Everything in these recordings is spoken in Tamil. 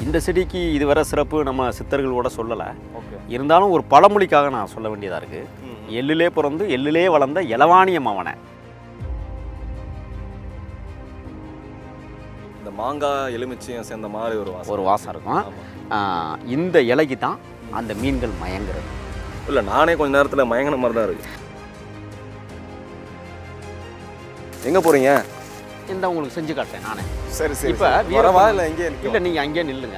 இந்த செடிக்கு இதுவரை சிறப்பு நம்ம சித்தர்கள் கூட சொல்லலை ஓகே இருந்தாலும் ஒரு பழமொழிக்காக நான் சொல்ல வேண்டியதாக இருக்குது எள்ளிலே பிறந்து எள்ளிலே வளர்ந்த இளவாணியம் அவனை இந்த மாங்காய் எலுமிச்சையும் சேர்ந்த மாதிரி ஒரு வாசம் ஒரு வாசம் இருக்கும் ஆமா. ஆஹ் இந்த இலைக்கு தான் அந்த மீன்கள் மயங்குறது இல்ல நானே கொஞ்ச நேரத்துல மயங்கின மாதிரி தான் இருக்கு எங்க போறீங்க இந்த உங்களுக்கு செஞ்சு காட்டுறேன் நானே சரி சரி இப்ப சரி. வீர வரவா பண்ண- இல்ல எங்கே இல்லை நீங்கள் அங்கேயே நில்லுங்க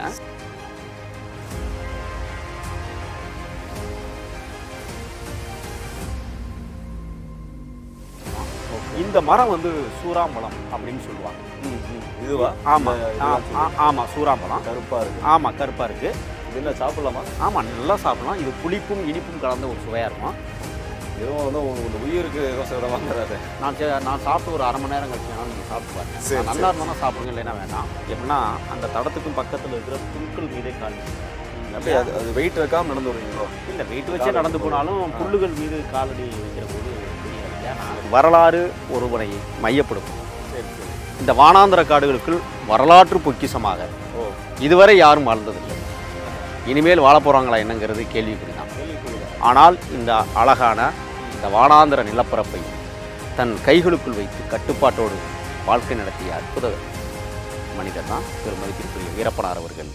இந்த மரம் வந்து சூறாம்பழம் அப்படின்னு சொல்லுவாங்க இதுவா ஆமாம் இந்த இதெல்லாம் ஆமாம் சூறாம்பழம் கருப்பா இருக்கு ஆமாம் கருப்பாக இருக்குது இது என்ன சாப்பிடலாமா ஆமாம் நல்லா சாப்பிடலாம் இது புளிப்பும் இனிப்பும் கலந்த ஒரு சுவையாக இருக்கும் எதுவும் வந்து உங்க உங்க உயிருக்கு எதுவும் சேத வாங்காது நான் சே- நான் சாப்பிட்டு ஒரு அரை மணி நேரம் கழிச்சு வேணாலும் நீங்கள் சாப்பிட்டு பாருங்க சரி, நான் நல்லா இருந்தாலும் சாப்பிடுங்க இல்லைன்னா வேணாம் எப்படின்னா அந்த தடத்துக்கும் பக்கத்தில் இருக்கிற புற்கள் மீதே கால் அப்படியே அது அது வெயிட் வைக்காம நடந்து வருவீங்களோ இல்லை வெயிட் வச்சே நடந்து போனாலும் புல்லுகள் மீது காலடி வைக்கிற போது தெரியாது. ஏன்னா வரலாறு ஒருவனை மையப்படுத்தும் சரி சரி இந்த வானாந்திர காடுகளுக்குள் வரலாற்று பொக்கிஷமாக ஓ இதுவரை யாரும் வாழ்ந்ததில்லை இனிமேல் வாழ போகிறாங்களா என்னங்கிறது கேள்விக்குறி தான் ஆனால் இந்த அழகான இந்த வானாந்திர நிலப்பரப்பை தன் கைகளுக்குள் வைத்து கட்டுப்பாட்டோடு வாழ்க்கை நடத்திய அற்புத மனிதர் தான் பெருமதிப்பிற்குரிய வீரப்பனார் அவர்கள்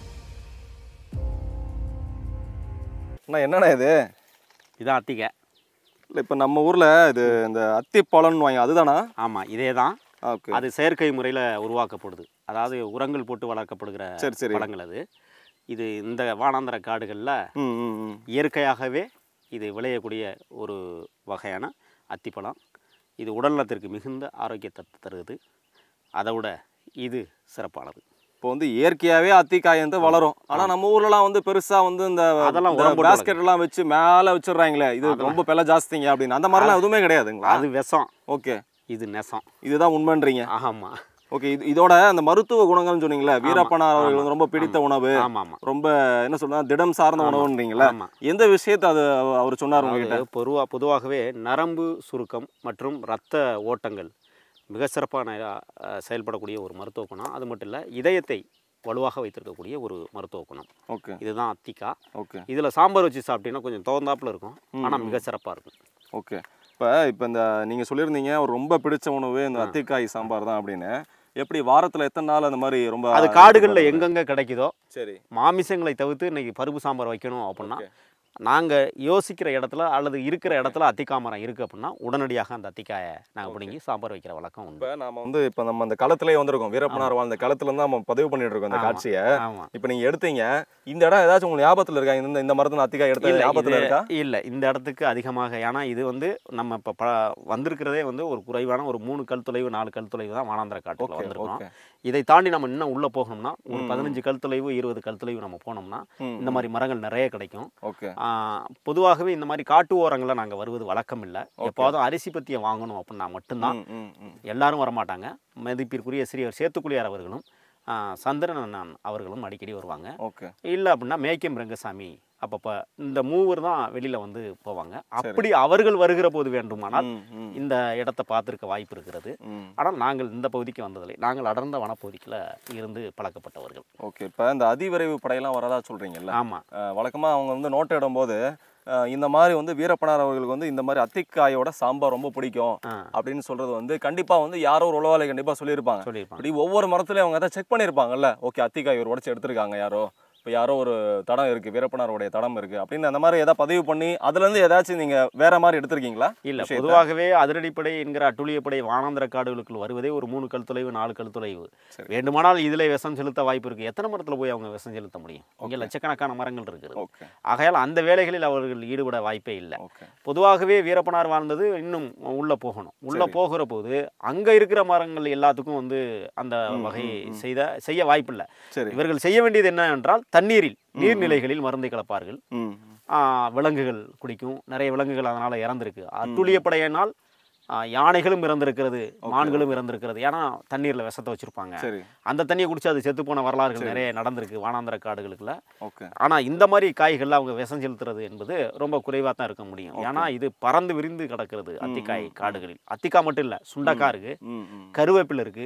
அண்ணா என்னண்ணா இது இதான் அத்திகை இல்லை இப்போ நம்ம ஊர்ல இது இந்த அத்திப்பழம்னு வாங்க அதுதானா ஆமாம் இதே தான் ஓகே அது செயற்கை முறையில் உருவாக்கப்படுது அதாவது உரங்கள் போட்டு வளர்க்கப்படுகிற சரி சரி பழங்கள் அது இது இந்த வானாந்திர காடுகளில் ம் ம் ம் இயற்கையாகவே இது விளையக்கூடிய ஒரு வகையான அத்திப்பழம் இது உடல்நலத்திற்கு மிகுந்த ஆரோக்கியத்தை தருது அதை விட இது சிறப்பானது இப்போ வந்து இயற்கையாவே அத்திக்காய் வந்து வளரும் ஆனா நம்ம ஊர்லலாம் வந்து பெருசா வந்து இந்த அதெல்லாம் உரம் போட்டு பேஸ்கெட் எல்லாம் வச்சு மேல வச்சிடுறாங்களே இது ரொம்ப விலை ஜாஸ்திங்க அப்படின்னு அந்த மாதிரிலாம் எதுவுமே கிடையாதுங்களா அது விஷம் ஓகே இது நெசம் இதுதான் உண்மைன்றீங்க ஆமாம் ஓகே இது இதோட அந்த மருத்துவ குணங்கள்னு சொன்னீங்களே வீரப்பனார் அவர்கள் வந்து ரொம்ப பிடித்த உணவு ஆமாம் ஆமாம் ரொம்ப என்ன சொல்றா திடம் சார்ந்த உணவுன்றீங்களா ஆமாம் எந்த விஷயத்தை அது அவ- அவர் சொன்னார் உங்ககிட்ட பொதுவாக பொதுவாகவே நரம்பு சுருக்கம் மற்றும் இரத்த ஓட்டங்கள் மிக சிறப்பான அஹ், செயல்படக்கூடிய ஒரு மருத்துவ குணம் அது மட்டும் இல்லை இதயத்தை வலுவாக வைத்திருக்கக்கூடிய ஒரு மருத்துவ குணம் ஓகே இதுதான் அத்திக்கா ஓகே இதில் சாம்பார் வச்சு சாப்பிட்டீங்கன்னா கொஞ்சம் தோந்தாப்புல இருக்கும் ஆனால் மிக சிறப்பாக இருக்கும் ஓகே இப்போ இப்போ இந்த நீங்கள் சொல்லியிருந்தீங்க ஒரு ரொம்ப பிடிச்ச உணவு இந்த அத்திக்காய் சாம்பார் தான் அப்படின்னு எப்படி வாரத்தில் எத்தனை நாள் அந்த மாதிரி ரொம்ப அது காடுகளில் எங்கெங்கே கிடைக்குதோ சரி மாமிசங்களை தவிர்த்து இன்னைக்கு பருப்பு சாம்பார் வைக்கணும் அப்படின்னா Okay. நாங்கள் யோசிக்கிற இடத்துல அல்லது இருக்கிற இடத்துல அத்திக்காய் மரம் இருக்குது அப்படின்னா உடனடியாக அந்த அத்திக்காயை நாங்கள் பிடுங்கி சாம்பார் வைக்கிற வழக்கம் உண்டு இப்போ நாம வந்து இப்போ நம்ம அந்த களத்திலே வந்திருக்கோம் வீரப்பனார் வாழ்ந்த களத்துல இருந்து நம்ம பதிவு பண்ணிட்டு இருக்கோம் இந்த ஆமா. காட்சியை ஆமாம் இப்போ நீங்க எடுத்தீங்க இந்த இடம் ஏதாச்சும் உங்களுக்கு ஞாபகத்துல இருக்கா இந்த இந்த மரத்துல அத்திக்காய் எடுத்த இல்லை ஞாபகத்துல இது இருக்கா இல்லை இந்த இடத்துக்கு அதிகமாக ஏன்னா இது வந்து நம்ம இப்போ ப வந்திருக்கிறதே வந்து ஒரு குறைவான ஒரு மூணு கல் தொலைவு நாலு கல் தொலைவு தான் வானாந்திர காட்டில் ஓகே வந்திருக்கோம் ஓகே இதை தாண்டி நம்ம இன்னும் உள்ளே போகணும்னா ஒரு ம். பதினஞ்சு கல் தொலைவு இருபது கல் தொலைவு நம்ம போனோம்னா இந்த மாதிரி மரங்கள் நிறைய கிடைக்கும் ஓகே ஆஹ் பொதுவாகவே இந்த மாதிரி காட்டு ஓரங்களில் நாங்கள் வருவது வழக்கம் இல்லை எப்போதும் அரிசி பத்தியை வாங்கணும் அப்படின்னா மட்டும்தான் ம், ம், ம். எல்லாரும் வரமாட்டாங்க மதிப்பிற்குரிய சிறியவர் சேத்துக்குளியார் அவர்களும் ஆஹ் சந்திரன் அண்ணன் அவர்களும் அடிக்கடி வருவாங்க ஓகே இல்லை அப்படின்னா மேய்க்கம் ரங்கசாமி அப்பப்போ இந்த மூவர் தான் வெளியில் வந்து போவாங்க அப்படி அவர்கள் வருகிற போது வேண்டுமானால் ம், ம், இந்த இடத்தை பார்த்துருக்க வாய்ப்பு இருக்கிறது ம். ஆனால் நாங்கள் இந்த பகுதிக்கு வந்ததில்லை நாங்கள் அடர்ந்த வனப்பகுதிக்குள்ள இருந்து பழக்கப்பட்டவர்கள் ஓகே இப்போ இந்த அதிவிரைவு படையெல்லாம் வரதா சொல்றீங்கல்ல ஆமாம் அஹ் வழக்கமா அவங்க வந்து நோட் இடும்போது அஹ் இந்த மாதிரி வந்து வீரப்பனார் அவர்களுக்கு வந்து இந்த மாதிரி அத்திக்காயோட சாம்பார் ரொம்ப பிடிக்கும் ஆ அப்படின்னு சொல்றது வந்து கண்டிப்பா வந்து யாரோ ஒரு உளவாளி கண்டிப்பா சொல்லியிருப்பாங்க சொல்லியிருப்பாங்க இப்படி ஒவ்வொரு மரத்துலயும் அவங்க அதை செக் பண்ணியிருப்பாங்கல்ல ஓகே அத்திக்காய் ஒரு உடச்சி எடுத்திருக்காங்க யாரோ இப்போ யாரோ ஒரு தடம் இருக்கு வீரப்பனாருடைய தடம் இருக்கு அப்படின்னு அந்த மாதிரி ஏதாவது பதிவு பண்ணி அதுல இருந்து ஏதாச்சும் நீங்க வேற மாதிரி எடுத்திருக்கீங்களா இல்லை விஷயத்தை? பொதுவாகவே அதிரடிப்படை என்கிற அட்டுழியப்படை வானாந்திர காடுகளுக்குள் வருவதே ஒரு மூணு கல் தொலைவு நாலு கல் தொலைவு சரி. வேண்டுமானால் இதில் விஷம் செலுத்த வாய்ப்பு இருக்குது எத்தனை மரத்தில் போய் அவங்க விஷம் செலுத்த முடியும் இங்கே லட்சக்கணக்கான மரங்கள் இருக்குது ஓகே ஆகையால் அந்த வேலைகளில் அவர்கள் ஈடுபட வாய்ப்பே இல்லை ஓகே பொதுவாகவே வீரப்பனார் வாழ்ந்தது இன்னும் உள்ளே போகணும் உள்ளே சரி. போகிற போது அங்கே இருக்கிற மரங்கள் எல்லாத்துக்கும் வந்து அந்த ம், வகை ம், ம். செய்த செய்ய வாய்ப்பில்லை சரி இவர்கள் செய்ய வேண்டியது என்ன என்றால் தண்ணீரில் நீர்நிலைகளில் மருந்தை கலப்பார்கள் ம் ஆ, விலங்குகள் குடிக்கும் நிறைய விலங்குகள் அதனால் இறந்திருக்கு அட்டுழியப்படையினால் ஆ, யானைகளும் இறந்திருக்கிறது மான்களும் இறந்திருக்கிறது ஏன்னா தண்ணீரில் விஷத்தை வச்சுருப்பாங்க சரி அந்த தண்ணியை குடிச்சு அது செத்து போன வரலாறுகள் நிறைய நடந்திருக்கு வானாந்திர காடுகளுக்குள்ள ஓகே ஆனால் இந்த மாதிரி காய்கள்ல அவங்க விஷம் செலுத்துறது என்பது ரொம்ப குறைவாக தான் இருக்க முடியும் ஏன்னா இது பறந்து விரிந்து கிடக்கிறது அத்திக்காய் காடுகளில் அத்திக்காய் மட்டும் இல்லை சுண்டக்காய் இருக்கு ம் ம் கருவேப்பிலை இருக்கு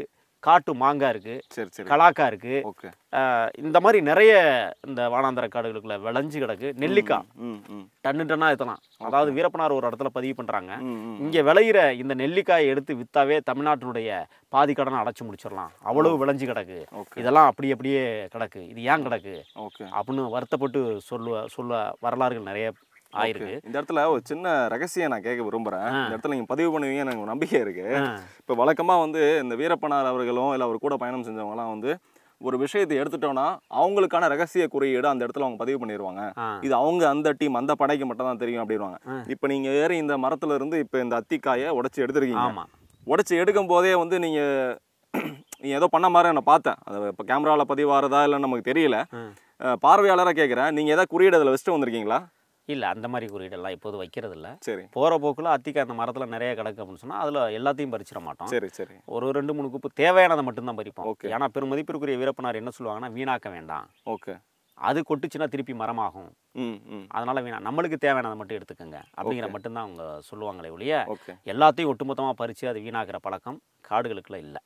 காட்டு மாங்காய் இருக்குது சரி சரி கலாக்கா இருக்குது ஓகே இந்த மாதிரி நிறைய இந்த வானாந்தர காடுகளுக்குள்ள விளைஞ்சு கிடக்கு நெல்லிக்காய் ம் ம் டன்னு டன்னா ஏற்றலாம் அதாவது வீரப்பனார் ஒரு இடத்துல பதிவு பண்ணுறாங்க ம் ம் இங்கே விளையிற இந்த நெல்லிக்காயை எடுத்து வித்தாவே தமிழ்நாட்டினுடைய பாதி கடனை அடைச்சு முடிச்சிடலாம் அவ்வளவு விளைஞ்சு கிடக்கு ஓகே இதெல்லாம் அப்படி அப்படியே கிடக்கு இது ஏன் கிடக்கு ஓகே அப்படின்னு வருத்தப்பட்டு சொல்லுவ சொல்ல வரலாறுகள் நிறைய ஆயிருக்கு இந்த இடத்துல ஒரு சின்ன ரகசியம் நான் கேட்க விரும்புறேன் ஆ. இந்த இடத்துல நீங்க பதிவு பண்ணுவீங்க எனக்கு ஒரு நம்பிக்கை இருக்கு ஆ, இப்போ வழக்கமா வந்து இந்த வீரப்பனார் அவர்களும் இல்லை அவர் கூட பயணம் செஞ்சவங்கலாம் வந்து ஒரு விஷயத்தை எடுத்துட்டோம்னா அவங்களுக்கான ரகசிய குறியீடு அந்த இடத்துல அவங்க பதிவு பண்ணிடுவாங்க ஆ, இது அவங்க அந்த டீம் அந்த படைக்கு மட்டும் தான் தெரியும் அப்படின்வாங்க ஆ. இப்போ நீங்க ஏறி இந்த மரத்துல இருந்து இப்போ இந்த அத்திக்காயை உடைச்சு எடுத்திருக்கீங்க ஆமா உடைச்சு எடுக்கும் போதே வந்து நீங்க நீ ஏதோ பண்ண மாதிரி நான் பார்த்தேன் அது இப்போ கேமராவில் பதிவாகிறதா இல்லைன்னு நமக்கு தெரியல ம். பார்வையாளராக கேட்குறேன் நீங்கள் ஏதாவது குறியீடு அதில் வச்சுட்டு வந்திருக்கீங்களா இல்ல அந்த மாதிரி குறியீடெல்லாம் இப்போது வைக்கிறது இல்ல சரி போற போக்குல அத்திக்காய் அந்த மரத்துல நிறைய கிடக்கு அப்படின்னு சொன்னா அதுல எல்லாத்தையும் பறிச்சிட மாட்டோம் சரி சரி ஒரு ரெண்டு மூணு குப்பு தேவையானதை மட்டும்தான் பறிப்போம் Okay. ஏன்னா பெருமதிப்பிற்குரிய வீரப்பனார் என்ன சொல்லுவாங்கன்னா வீணாக்க வேண்டாம் ஓகே அது கொட்டுச்சுன்னா திருப்பி மரமாகும் ம் ம் அதனால வேணாம் நம்மளுக்கு தேவையானதை மட்டும் எடுத்துக்கோங்க அப்படிங்கிற Okay. மட்டும்தான் அவங்க சொல்லுவாங்களே ஒழிய ஓகே எல்லாத்தையும் ஒட்டுமொத்தமாக பறித்து அது வீணாக்குற பழக்கம் காடுகளுக்குள்ள இல்லை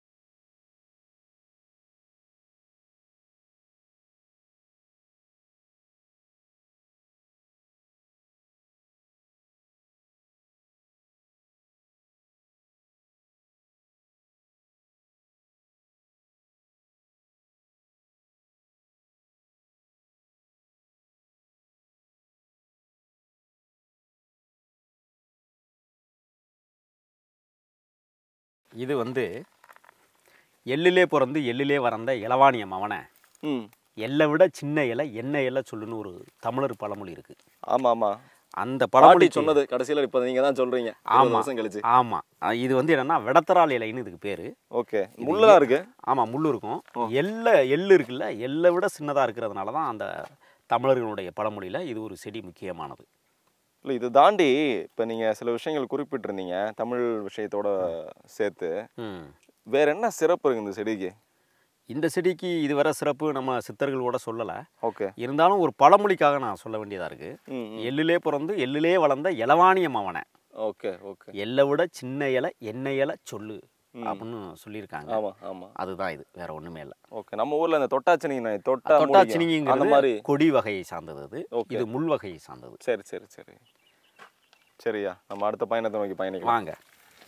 இது வந்து எள்ளிலே பிறந்து எள்ளிலே வறந்த இளவாணியம் அவனை ம் எல்லை விட சின்ன இலை என்ன இலை சொல்லுன்னு ஒரு தமிழர் பழமொழி இருக்கு ஆமா ஆமா அந்த பாட்டி பழமொழி சொன்னது கடைசியில இப்போ நீங்க தான் சொல்றீங்க ஆமா. இருபது வருஷம் கழிச்சு ஆமா அஹ் இது வந்து என்னன்னா விடத்தரால் இலைன்னு இதுக்கு பேரு ஓகே முள்ளெல்லாம் இருக்கு ஆமா முள்ளு இருக்கும் எல்லை எள்ளு இருக்குல்ல எல்லை விட சின்னதா இருக்கிறதுனால தான் அந்த தமிழர்களுடைய பழமொழியில இது ஒரு செடி முக்கியமானது இல்லை இது தாண்டி இப்போ நீங்க சில விஷயங்கள் குறிப்பிட்டிருந்தீங்க தமிழ் விஷயத்தோட சேர்த்து ம். வேற என்ன சிறப்பு இருக்கு இந்த செடிக்கு இந்த செடிக்கு இதுவரை சிறப்பு நம்ம சித்தர்களோட சொல்லலை ஓகே இருந்தாலும் ஒரு பழமொழிக்காக நான் சொல்ல வேண்டியதா இருக்கு ம் ம். எள்ளிலே பிறந்து எள்ளிலே வளர்ந்த இளவாணியம் அவனை ஓகே ஓகே எல்லை விட சின்ன இலை என்ன இலை சொல்லு ம். அப்படின்னு சொல்லியிருக்காங்க ஆமா ஆமா அதுதான் இது வேற ஒண்ணுமே இல்லை ஓகே நம்ம ஊர்ல இந்த தொட்டாச்சினி நாய் தொட்டா மூலிகை. அந்த தொட்டாச்சினிங்கிறது மாதிரி கொடி வகையை சார்ந்தது அது Okay. இது முள் வகையை சார்ந்தது சரி சரி சரி சரியா நம்ம அடுத்த பயணத்தை நோக்கி பயணிக்கலாம் வாங்க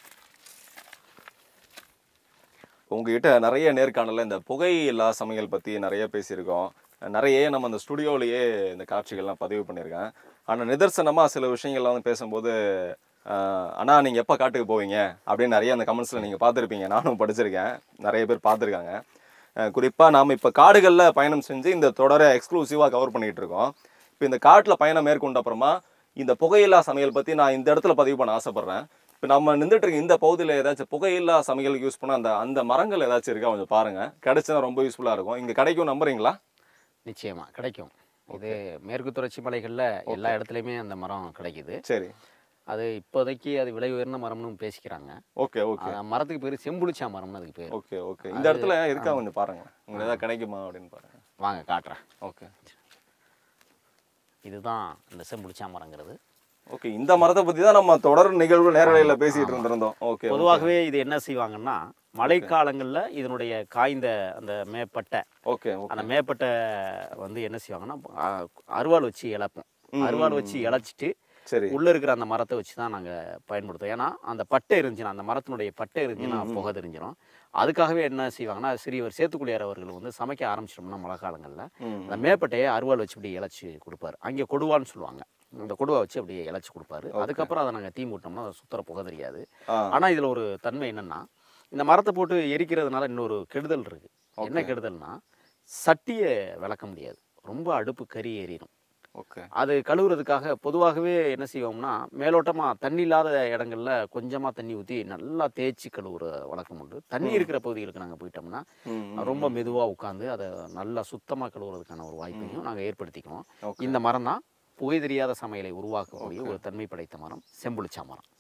உங்ககிட்ட நிறைய நேர்காணல இந்த புகையில்லா சமையல் பற்றி நிறைய பேசியிருக்கோம் நிறைய நம்ம அந்த ஸ்டுடியோவிலேயே இந்த காட்சிகள்லாம் பதிவு பண்ணியிருக்கேன் ஆனால் நிதர்சனமாக சில விஷயங்கள்லாம் வந்து பேசும்போது ஆஹ், அண்ணா நீங்கள் எப்போ காட்டுக்கு போவீங்க அப்படின்னு நிறைய அந்த கமெண்ட்ஸில் நீங்கள் பார்த்துருப்பீங்க நானும் படிச்சிருக்கேன் நிறைய பேர் பார்த்துருக்காங்க குறிப்பாக நாம் இப்போ காடுகளில் பயணம் செஞ்சு இந்த தொடரை எக்ஸ்க்ளூசிவாக கவர் பண்ணிகிட்டு இருக்கோம் இப்போ இந்த காட்டில் பயணம் மேற்கொண்ட அப்புறமா இந்த புகையில்லா சமையல் பற்றி நான் இந்த இடத்துல பதிவு பண்ண ஆசைப்பட்றேன் இப்போ நம்ம நின்றுட்டு இருக்க இந்த பகுதியில் ஏதாச்சும் புகையில்லா சமையலுக்கு யூஸ் பண்ண அந்த அந்த மரங்கள் ஏதாச்சும் இருக்கா கொஞ்சம் பாருங்க கிடைச்சா ரொம்ப யூஸ்ஃபுல்லாக இருக்கும் இங்கே கிடைக்கும் நம்புறீங்களா நிச்சயமா கிடைக்கும் இது மேற்கு தொடர்ச்சி மலைகளில் எல்லா இடத்துலையுமே அந்த மரம் கிடைக்குது சரி அது இப்போதைக்கு அது விலை உயர்ந்த மரம்னு பேசிக்கிறாங்க ஓகே ஓகே அந்த மரத்துக்கு பேர் செம்புளிச்சா மரம்னு அதுக்கு பேர் ஓகே ஓகே இந்த இடத்துல இருக்கா கொஞ்சம் பாருங்க உங்களுக்கு ஏதாவது கிடைக்குமா அப்படின்னு பாருங்க வாங்க காட்டுறேன் ஓகே இதுதான் இந்த செம்புளிச்சா மரங்கிறது ஓகே இந்த மரத்தை பற்றி தான் நம்ம தொடர் நிகழ்வு நேரலையில் பேசிட்டு இருந்திருந்தோம் ஓகே பொதுவாகவே இது என்ன செய்வாங்கன்னா மழைக்காலங்களில் இதனுடைய காய்ந்த அந்த மேப்பட்டை ஓகே ஓகே அந்த மேப்பட்டை வந்து என்ன செய்வாங்கன்னா அ, அருவாள் வச்சு இழப்போம் அருவாள் வச்சு இழைச்சிட்டு சரி உள்ள இருக்கிற அந்த மரத்தை வச்சு தான் நாங்க பயன்படுத்துவோம் ஏன்னா அந்த பட்டை இருந்துச்சுன்னா அந்த மரத்தினுடைய பட்டை இருந்துச்சுன்னா புகை தெரிஞ்சிடும் அதுக்காகவே என்ன செய்வாங்கன்னா சிறியவர் சேத்துக்குளியார் அவர்கள் வந்து சமைக்க ஆரம்பிச்சிட்டோம்னா மழை காலங்களில் ம் அந்த மேப்பட்டையை அருவாள் வச்சு இப்படி இழைச்சி கொடுப்பாரு அங்கே கொடுவான்னு சொல்லுவாங்க அந்த கொடுவா வச்சு அப்படியே இழைச்சி கொடுப்பாரு அதுக்கப்புறம் அதை நாங்கள் தீ மூட்டோம்னா அது சுத்தர புகை தெரியாது ஆ ஆனா இதுல ஒரு தன்மை என்னன்னா இந்த மரத்தை போட்டு எரிக்கிறதுனால இன்னொரு கெடுதல் இருக்கு என்ன கெடுதல்னா சட்டியை விளக்க முடியாது ரொம்ப அடுப்பு கறி ஏறிடும் ஓகே அது கழுவுறதுக்காக பொதுவாகவே என்ன செய்வோம்னா மேலோட்டமா தண்ணி இல்லாத இடங்கள்ல கொஞ்சமா தண்ணி ஊற்றி நல்லா தேய்ச்சி கழுவுற வழக்கம் உண்டு தண்ணி இருக்கிற பகுதிகளுக்கு நாங்க போயிட்டோம்னா ம் ரொம்ப மெதுவா உட்காந்து அதை நல்லா சுத்தமா கழுவுறதுக்கான ஒரு வாய்ப்பையும் நாங்க ஏற்படுத்திக்குவோம் ஓகே இந்த மரம் தான் புகை தெரியாத சமையலை உருவாக்கக்கூடிய ஒரு தன்மை படைத்த மரம் செம்புளிச்சா மரம்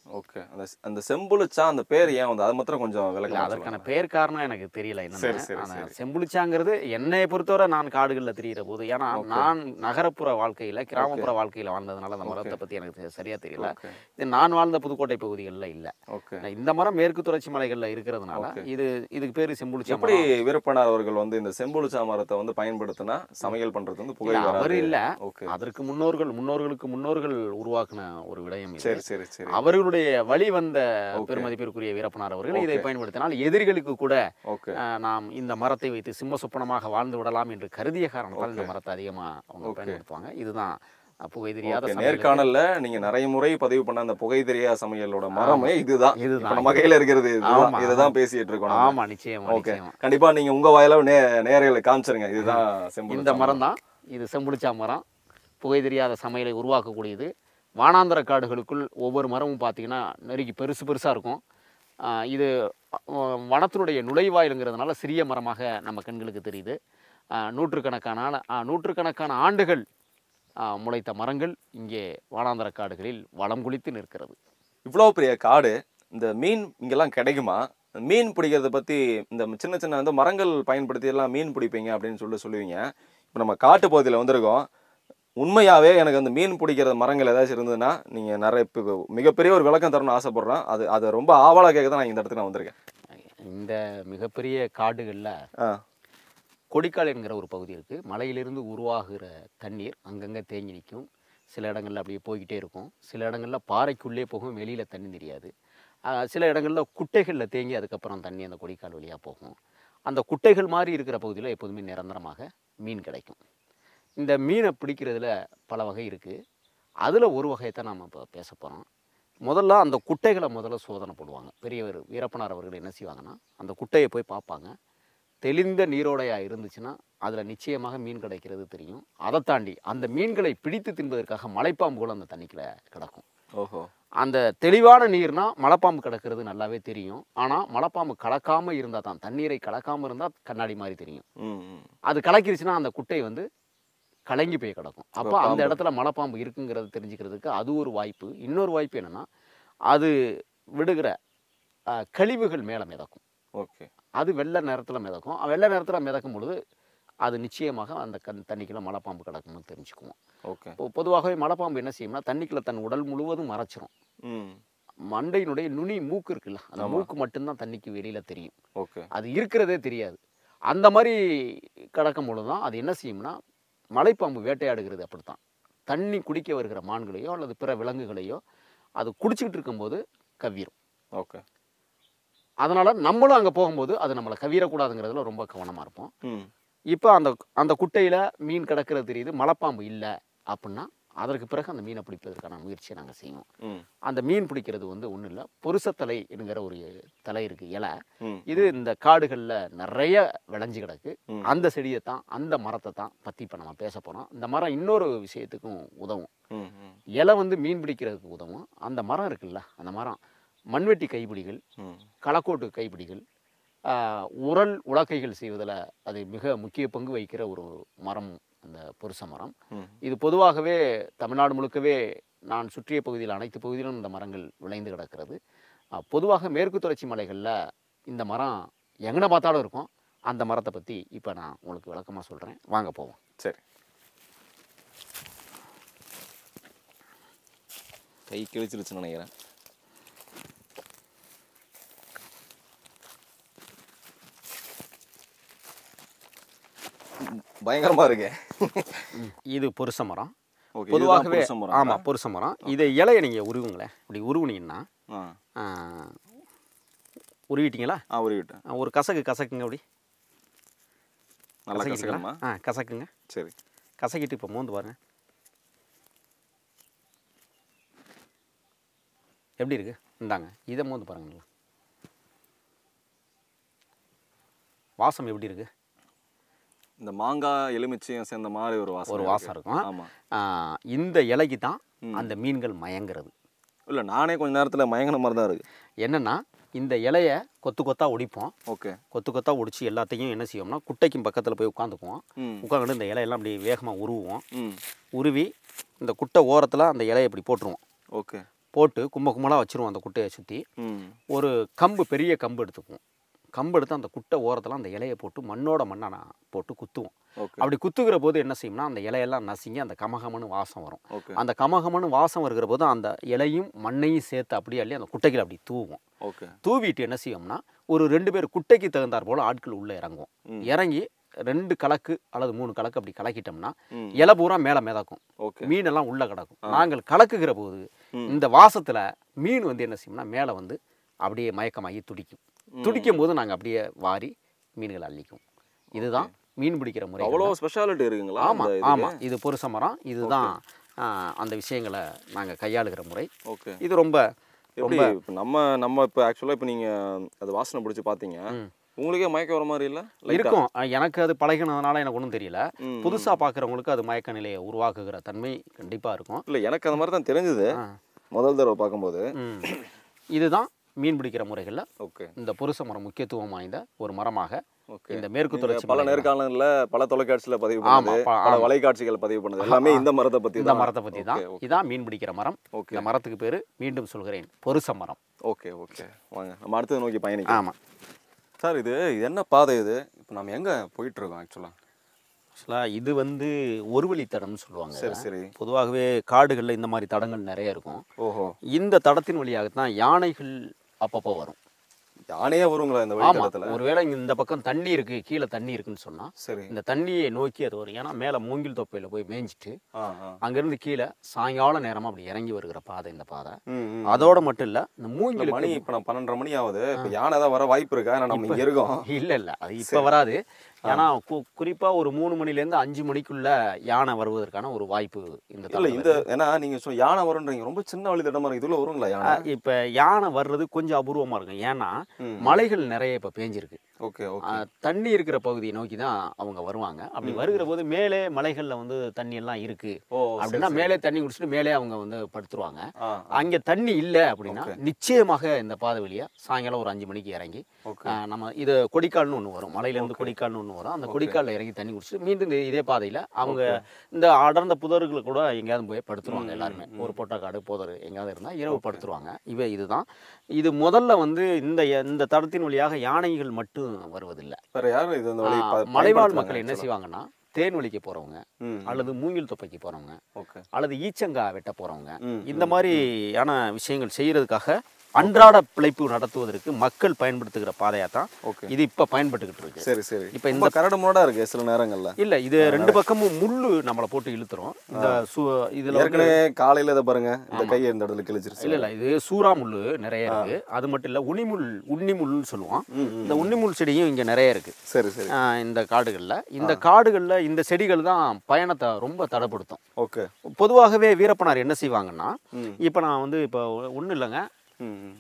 ஓகே அந்த அந்த செம்புளிச்சா அந்த பேர் ஏன் வந்து அது மாத்திரம் கொஞ்சம் இல்ல விளக்கம் அதற்கான பெயர் காரணம் எனக்கு தெரியல சரி, என்னன்னு சரி, ஆனா சரி. செம்புளிச்சாங்கிறது என்னைய பொறுத்தவரை நான் காடுகளில் தெரியிற போது ஏன்னா நான் நகரப்புற வாழ்க்கையில கிராமப்புற வாழ்க்கையில வாழ்ந்ததுனால அந்த மரத்தை பத்தி எனக்கு தெ- சரியா தெரியல ஓகே இது நான் வாழ்ந்த புதுக்கோட்டை பகுதிகளில் இல்ல ஓகே இந்த மரம் மேற்கு தொடர்ச்சி மலைகள்ல இருக்கிறதுனால இது இதுக்கு பேரு செம்புளிச்சா எப்படி வீரப்பனார் அவர்கள் வந்து இந்த செம்புளிச்சா மரத்தை வந்து பயன்படுத்தினா சமையல் பண்றது வந்து புகை அவர் வராது இல்ல ஓகே அதற்கு முன்னோர்கள் முன்னோர்களுக்கு முன்னோர்கள் உருவாக்குன ஒரு விடயம் இது சரி சரி சரி அவர்களுடைய வழி வந்த பெருமதிப்பிற்குரிய வீரப்பனார் அவர்கள் இதை பயன்படுத்தினால் எதிரிகளுக்கு கூட ஓகே அஹ், நாம் இந்த மரத்தை வைத்து சிம்ம சொப்பனமாக வாழ்ந்து விடலாம் என்று கருதிய காரணத்தால் இந்த மரத்தை அதிகமா அவங்க பயன்படுத்துவாங்க இதுதான் அஹ், புகை தெரியாத ஓகே, சமையலுக்கு- நேர்காணல்ல நீங்க நிறைய முறை பதிவு பண்ண அந்த புகை தெரியா சமையலோட மரமே இதுதான் இதுதான். இப்ப நம்ம கையில இருக்கிறது இதுதான் ஆமா, இதுதான் பேசிட்டு இருக்கோம் நம்ம. ஆமா நிச்சயமா ஓகே நிச்சயமா கண்டிப்பா நீங்க உங்க வாயில நே நேர்களை காமிச்சிருங்க இதுதான் செம்புளிச்சா இந்த மரம் தான் இது செம்புளிச்சா மரம் புகை தெரியாத சமையலை உருவாக்கக்கூடியது வானாந்தர காடுகளுக்குள் ஒவ்வொரு மரமும் பார்த்தீங்கன்னா நெருக்கி பெருசு பெருசாக இருக்கும் ஆஹ் இது அஹ், வனத்தினுடைய நுழைவாயிலுங்கிறதுனால சிறிய மரமாக நம்ம கண்களுக்கு தெரியுது ஆஹ், நூற்றுக்கணக்கான ஆள- ஆஹ், நூற்றுக்கணக்கான ஆண்டுகள் ஆஹ், முளைத்த மரங்கள் இங்கே வானாந்தர காடுகளில் வளம் குளித்து நிற்கிறது இவ்வளவு பெரிய காடு இந்த மீன் இங்கெல்லாம் கிடைக்குமா மீன் பிடிக்கிறத பத்தி இந்த சின்ன சின்ன இந்த மரங்கள் பயன்படுத்தி எல்லாம் மீன் பிடிப்பீங்க அப்படின்னு சொல்லி சொல்லுவீங்க இப்போ நம்ம காட்டு பகுதியில் வந்திருக்கோம் உண்மையாவே எனக்கு அந்த மீன் பிடிக்கிற மரங்கள் ஏதாச்சும் இருந்ததுன்னா நீங்க நிறைய இப்போ மிகப்பெரிய ஒரு விளக்கம் தரணும்னு ஆசைப்படுறேன் அது அதை ரொம்ப ஆவலா கேட்க தான் நான் இந்த இடத்துக்கு நான் வந்திருக்கேன் இந்த மிகப்பெரிய காடுகளில் ஆ கொடிக்கால் என்கிற ஒரு பகுதி இருக்குது மலையிலிருந்து உருவாகிற தண்ணீர் அங்கங்கே தேங்கி நிற்கும் சில இடங்கள்ல அப்படியே போய்கிட்டே இருக்கும் சில இடங்கள்ல பாறைக்குள்ளே போகும் வெளியில் தண்ணி தெரியாது ஆஹ் சில இடங்களில் குட்டைகளில் தேங்கி அதுக்கப்புறம் தண்ணி அந்த கொடிக்கால் வழியாக போகும் அந்த குட்டைகள் மாதிரி இருக்கிற பகுதியில் எப்போதுமே நிரந்தரமாக மீன் கிடைக்கும் இந்த மீனை பிடிக்கிறதுல பல வகை இருக்குது அதில் ஒரு வகையை தான் நாம் இப்போ பேச போகிறோம் முதல்ல அந்த குட்டைகளை முதல்ல சோதனை போடுவாங்க பெரியவர் வீரப்பனார் அவர்கள் என்ன செய்வாங்கன்னா அந்த குட்டையை போய் பார்ப்பாங்க தெளிந்த நீரோடையாக இருந்துச்சுன்னா அதில் நிச்சயமாக மீன் கிடைக்கிறது தெரியும் அதை தாண்டி அந்த மீன்களை பிடித்து தின்பதற்காக மலைப்பாம்புகள் அந்த தண்ணிக்குள்ள கிடக்கும் ஓஹோ அந்த தெளிவான நீர்னா மலைப்பாம்பு கிடக்கிறது நல்லாவே தெரியும் ஆனால் மலைப்பாம்பு கலக்காம இருந்தால் தான் தண்ணீரை கலக்காம இருந்தால் கண்ணாடி மாதிரி தெரியும் ம் ம். அது கலக்கிருச்சுன்னா அந்த குட்டை வந்து கலங்கி போய் கிடக்கும் அப்போ அந்த பாம்பு. இடத்துல மலைப்பாம்பு இருக்குங்கிறத தெரிஞ்சுக்கிறதுக்கு அது ஒரு வாய்ப்பு இன்னொரு வாய்ப்பு என்னன்னா அது விடுகிற அஹ், கழிவுகள் மேலே மிதக்கும் ஓகே அது வெள்ளை நேரத்தில் மிதக்கும் வெள்ளை நேரத்தில் மிதக்கும் பொழுது அது நிச்சயமாக அந்த கண் தண்ணிக்குள்ள மலைப்பாம்பு கிடக்கும்னு தெரிஞ்சுக்குவோம் ஓகே இப்போ பொதுவாகவே மலைப்பாம்பு என்ன செய்யும்னா தண்ணிக்குள்ள தன் உடல் முழுவதும் மறைச்சிரும் ம் மண்டையினுடைய நுனி மூக்கு இருக்குல்ல அந்த மூக்கு மட்டும்தான் தண்ணிக்கு வெளியில தெரியும் ஓகே அது இருக்கிறதே தெரியாது அந்த மாதிரி கிடக்கும் பொழுது தான் அது என்ன செய்யும்னா மலைப்பாம்பு வேட்டையாடுகிறது அப்படித்தான் தண்ணி குடிக்க வருகிற மான்களையோ அல்லது பிற விலங்குகளையோ அது குடிச்சிக்கிட்டு இருக்கும்போது கவ்விரும் ஓகே அதனால நம்மளும் அங்கே போகும்போது அது நம்மளை கவ்விரக்கூடாதுங்கிறதுல ரொம்ப கவனமாக இருப்போம் ம் இப்போ அந்த அந்த குட்டையில் மீன் கிடக்கிறது தெரியுது மலைப்பாம்பு இல்லை அப்படின்னா அதற்கு பிறகு அந்த மீனை பிடிப்பதற்கான முயற்சியை நாங்கள் செய்வோம் ம் அந்த மீன் பிடிக்கிறது வந்து ஒன்றும் இல்லை பொருசத்தலை என்கிற ஒரு தலை இருக்குது இலை ம் இது இந்த காடுகளில் நிறைய விளைஞ்சு கிடக்கு ம். அந்த செடியை தான் அந்த மரத்தை தான் பற்றி இப்போ நம்ம பேச போகிறோம் இந்த மரம் இன்னொரு விஷயத்துக்கும் உதவும் ம் ம் இலை வந்து மீன் பிடிக்கிறதுக்கு உதவும் அந்த மரம் இருக்குல்ல அந்த மரம் மண்வெட்டி கைப்பிடிகள் ம் களக்கோட்டு கைப்பிடிகள் ஆஹ், உரல் உலக்கைகள் செய்வதில் அது மிக முக்கிய பங்கு வகிக்கிற ஒரு மரம் அந்த பொருச மரம் ம் இது பொதுவாகவே தமிழ்நாடு முழுக்கவே நான் சுற்றிய பகுதியில் அனைத்து பகுதியிலும் இந்த மரங்கள் விளைந்து கிடக்கிறது ஆஹ், பொதுவாக மேற்கு தொடர்ச்சி மலைகளில் இந்த மரம் எங்கன பார்த்தாலும் இருக்கும் அந்த மரத்தை பற்றி இப்போ நான் உங்களுக்கு விளக்கமாக சொல்கிறேன் வாங்க போவோம் சரி கை கிழிச்சிருச்சுன்னு நினைக்கிறேன் ம், பயங்கரமா இருக்கே இது பொருச மரம் ஓகே பொதுவாகவே ஆமா ஆமாம் பொருச மரம் இதை இலையை நீங்கள் உருவுங்களேன் இப்படி உருவுனீங்கன்னா ஆ ஆஹ், உருவிட்டீங்களா ஆ உருவிட்டேன் ஆஹ், ஒரு கசக்கு கசக்குங்க அப்படி நல்லா கசக்கிட்டீங்களா? கசக்கணுமா ஆ கசக்குங்க சரி கசக்கிட்டு இப்போ மோந்து பாருங்க எப்படி இருக்கு இந்தாங்க இதை மோந்து பாருங்க நல்லா. வாசம் எப்படி இருக்கு இந்த மாங்காய் எலுமிச்சையும் சேர்ந்த மாதிரி ஒரு வாசம் ஒரு இருக்கு. வாசம் இருக்கும் ஆமா ஆ, இந்த இலைக்கு தான் அந்த மீன்கள் மயங்கிறது இல்ல நானே கொஞ்ச நேரத்துல மயங்கின மாதிரி தான் இருக்கு என்னன்னா இந்த இலைய கொத்து கொத்தா ஒடிப்போம் ஓகே கொத்து கொத்தா ஒடிச்சு எல்லாத்தையும் என்ன செய்வோம்னா குட்டைக்கும் பக்கத்தில் போய் உட்காந்துக்குவோம் ம் உட்காந்துட்டு இந்த இலையெல்லாம் அப்படி வேகமாக உருவுவோம் ம் உருவி இந்த குட்டை ஓரத்தில் அந்த இலையை இப்படி போட்டுருவோம் ஓகே போட்டு கும்ப கும்பலாக வச்சுருவோம் அந்த குட்டையை சுற்றி ம் ஒரு கம்பு பெரிய கம்பு எடுத்துக்குவோம் கம்பு எடுத்து அந்த குட்டை ஓரத்தில் அந்த இலையை போட்டு மண்ணோட மண்ணை நான் போட்டு குத்துவோம் ஓகே அப்படி குத்துகிற போது என்ன செய்யும்னா அந்த இலையெல்லாம் நசுங்கி அந்த கமகமன்னு வாசம் வரும் ஓகே அந்த கமகமன்னு வாசம் வருகிற போது அந்த இலையும் மண்ணையும் சேர்த்து அப்படியே அள்ளி அந்த குட்டைகள் அப்படி தூவும் ஓகே தூவிட்டு என்ன செய்வோம்னா ஒரு ரெண்டு பேர் குட்டைக்கு தகுந்தாற் போல் ஆட்கள் உள்ளே இறங்குவோம் ம். இறங்கி ரெண்டு கலக்கு அல்லது மூணு கலக்கு அப்படி கலக்கிட்டோம்னா ம் இலை பூரா மேலே மிதக்கும் ஓகே மீனெல்லாம் உள்ளே கிடக்கும் நாங்கள் கலக்குகிற போது ம். இந்த வாசத்தில் மீன் வந்து என்ன செய்யும்னா மேலே வந்து அப்படியே மயக்கமாகி துடிக்கும் துடிக்கும் போது நாங்கள் அப்படியே வாரி மீன்களை அள்ளிக்கும் இதுதான் மீன் பிடிக்கிற முறை அவ்வளோ ஸ்பெஷாலிட்டி இருக்குங்களா ஆமாம் அந்த இதுக்கு? ஆமாம் இது பொருச மரம் இதுதான் ஆ, அந்த விஷயங்களை நாங்கள் கையாளுகிற முறை ஓகே இது ரொம்ப எப்படி இப்போ நம்ம நம்ம இப்போ ஆக்சுவலாக இப்போ நீங்கள் அது வாசனை பிடிச்சி பார்த்தீங்க ம். உங்களுக்கே மயக்கம் வர மாதிரி இல்லை இருக்கும் அஹ் எனக்கு அது பழகினதுனால எனக்கு ஒன்றும் தெரியல ம், புதுசாக பார்க்குறவங்களுக்கு அது மயக்க நிலையை உருவாக்குகிற தன்மை கண்டிப்பாக இருக்கும் இல்லை எனக்கு அந்த மாதிரி தான் தெரிஞ்சது ஆ. முதல் தடவை பார்க்கும்போது ம். இதுதான் மீன் பிடிக்கிற முறைகளில் ஓகே இந்த புருஷ மரம் முக்கியத்துவம் வாய்ந்த ஒரு மரமாக ஓகே இந்த மேற்கு தொடர்ச்சி பல மலையில நேர்காணலில் பல தொலைக்காட்சியில் பதிவு ஆமா, பண்ணது ப- பல ஆமா. வலைக்காட்சிகள் பதிவு பண்ணது எல்லாமே இந்த மரத்தை பற்றி இந்த மரத்தை பற்றி தான் ஓகே, ஓகே. இதான் மீன் பிடிக்கிற மரம் ஓகே இந்த மரத்துக்கு பேர் மீண்டும் சொல்கிறேன் பொருச மரம் ஓகே ஓகே வாங்க நம்ம அடுத்தது நோக்கி பயணிக்கலாம் ஆமாம் சார் இது இது என்ன பாதை இது இப்போ நம்ம எங்கே போயிட்டு இருக்கோம் ஆக்சுவலாக ஆக்சுவலாக இது வந்து ஒரு வழித்தடம்னு சொல்லுவாங்க சரி சரி பொதுவாகவே காடுகளில் இந்த மாதிரி தடங்கள் நிறைய இருக்கும் ஓஹோ இந்த தடத்தின் வழியாகத்தான் யானைகள் அப்பப்போ வரும் யானையே வருங்களா இந்த ஆமா வழித்தடத்தில் ஒருவேளை இங்க இந்த பக்கம் தண்ணி இருக்கு கீழே தண்ணி இருக்குன்னு சொன்னா சரி இந்த தண்ணியை நோக்கி அது வரும் ஏன்னா மேலே மூங்கில் தொப்பையில போய் மேய்ஞ்சிட்டு ஆ ஆ அங்கிருந்து கீழே சாயங்கால நேரமா அப்படி இறங்கி வருகிற பாதை இந்த பாதை ம் ம். அதோட மட்டும் இல்ல இந்த இந்த மூங்கிலுக்கு மணி இப்போ நான் பன்னெண்டரை மணி ஆகுது இப்போ யானை தான் வர வாய்ப்பு இருக்கா ஏன்னா நம்ம இங்கே இருக்கோம் இல்ல இல்ல அது இப்ப வராது ஏன்னா கு- குறிப்பா ஒரு மூணு மணில இருந்து அஞ்சு மணிக்குள்ள யானை வருவதற்கான ஒரு வாய்ப்பு இந்த இல்லை தளத்துல இந்த ஏன்னா நீங்கள் சொன்ன யானை வரும்ன்றீங்க ரொம்ப சின்ன வழித்தடமா இருக்கு இதுல வருங்களா யானை அஹ் இப்ப யானை வர்றது கொஞ்சம் அபூர்வமா இருக்கும் ஏன்னா ம். மலைகள் நிறைய இப்ப பேஞ்சிருக்கு ஓகே ஓகே அஹ் தண்ணி இருக்கிற பகுதியை நோக்கி தான் அவங்க வருவாங்க அப்படி வருகிற போது மேலே மலைகள்ல வந்து தண்ணி எல்லாம் இருக்கு ஓ அப்படின்னா மேலே தண்ணி குடிச்சிட்டு மேலே அவங்க வந்து படுத்துருவாங்க ஆ அங்க தண்ணி இல்லை அப்படின்னா நிச்சயமாக இந்த பாதை வழியா சாயங்காலம் ஒரு அஞ்சு மணிக்கு இறங்கி ஓகே அஹ் நம்ம இது கொடிக்கால்னு ஒன்று வரும் மலையிலேருந்து கொடிக்கால்னு ஒன்று வரும் அந்த கொடிக்காலில் இறங்கி தண்ணி குடிச்சிட்டு மீண்டும் இந்த இதே பாதையில் அவங்க இந்த அடர்ந்த புதர்கள் கூட எங்கேயாவது போய் படுத்துருவாங்க எல்லாருமே ஒரு பொட்டக்காடு புதர் எங்கேயாவது இருந்தால் இரவு படுத்துருவாங்க இவை இதுதான் இது முதல்ல வந்து இந்த இந்த தடத்தின் வழியாக யானைகள் மட்டும் வருவதில்லை வேற யாரும் இது இந்த வழி ஆஹ் ப- மலைவாழ் பயன்படுத்துனாங்க மக்கள் என்ன செய்வாங்கன்னா தேன் வலிக்க போகிறவங்க ம் அல்லது மூங்கில் தொப்பைக்கு போகிறவங்க ஓகே அல்லது ஈச்சங்காய் வெட்ட போகிறவங்க ம் இந்த மாதிரியான விஷயங்கள் செய்யறதுக்காக அன்றாட பிழைப்பு நடத்துவதற்கு மக்கள் பயன்படுத்துகிற பாதையாக தான் ஓகே இது இப்போ பயன்பட்டுக்கிட்டு இருக்கு சரி சரி இப்போ இந்த கரடு முரடா இருக்கு சில நேரங்கள்ல இல்ல இது ரெண்டு பக்கமும் முள்ளு நம்மளை போட்டு இழுத்துரும் இந்த சு இதுல வந்து ஏற்கனவே காலையில இதை பாருங்க இந்த கையை இந்த இடத்துல கிழிச்சிருச்சு இல்ல இல்ல இது சூறா முள்ளு நிறைய இருக்கு அது மட்டும் இல்ல உனிமுள் உண்ணி முள்ளுன்னு சொல்லுவோம் ம், ம். இந்த உன்னிமுள் செடியும் இங்க நிறைய இருக்கு சரி சரி ஆஹ் இந்த காடுகள்ல இந்த காடுகள்ல இந்த செடிகள் தான் பயணத்தை ரொம்ப தடைப்படுத்தும் ஓகே பொதுவாகவே வீரப்பனார் என்ன செய்வாங்கன்னா ம் இப்போ நான் வந்து இப்போ ஒன்றும் இல்லைங்க ம் ம்.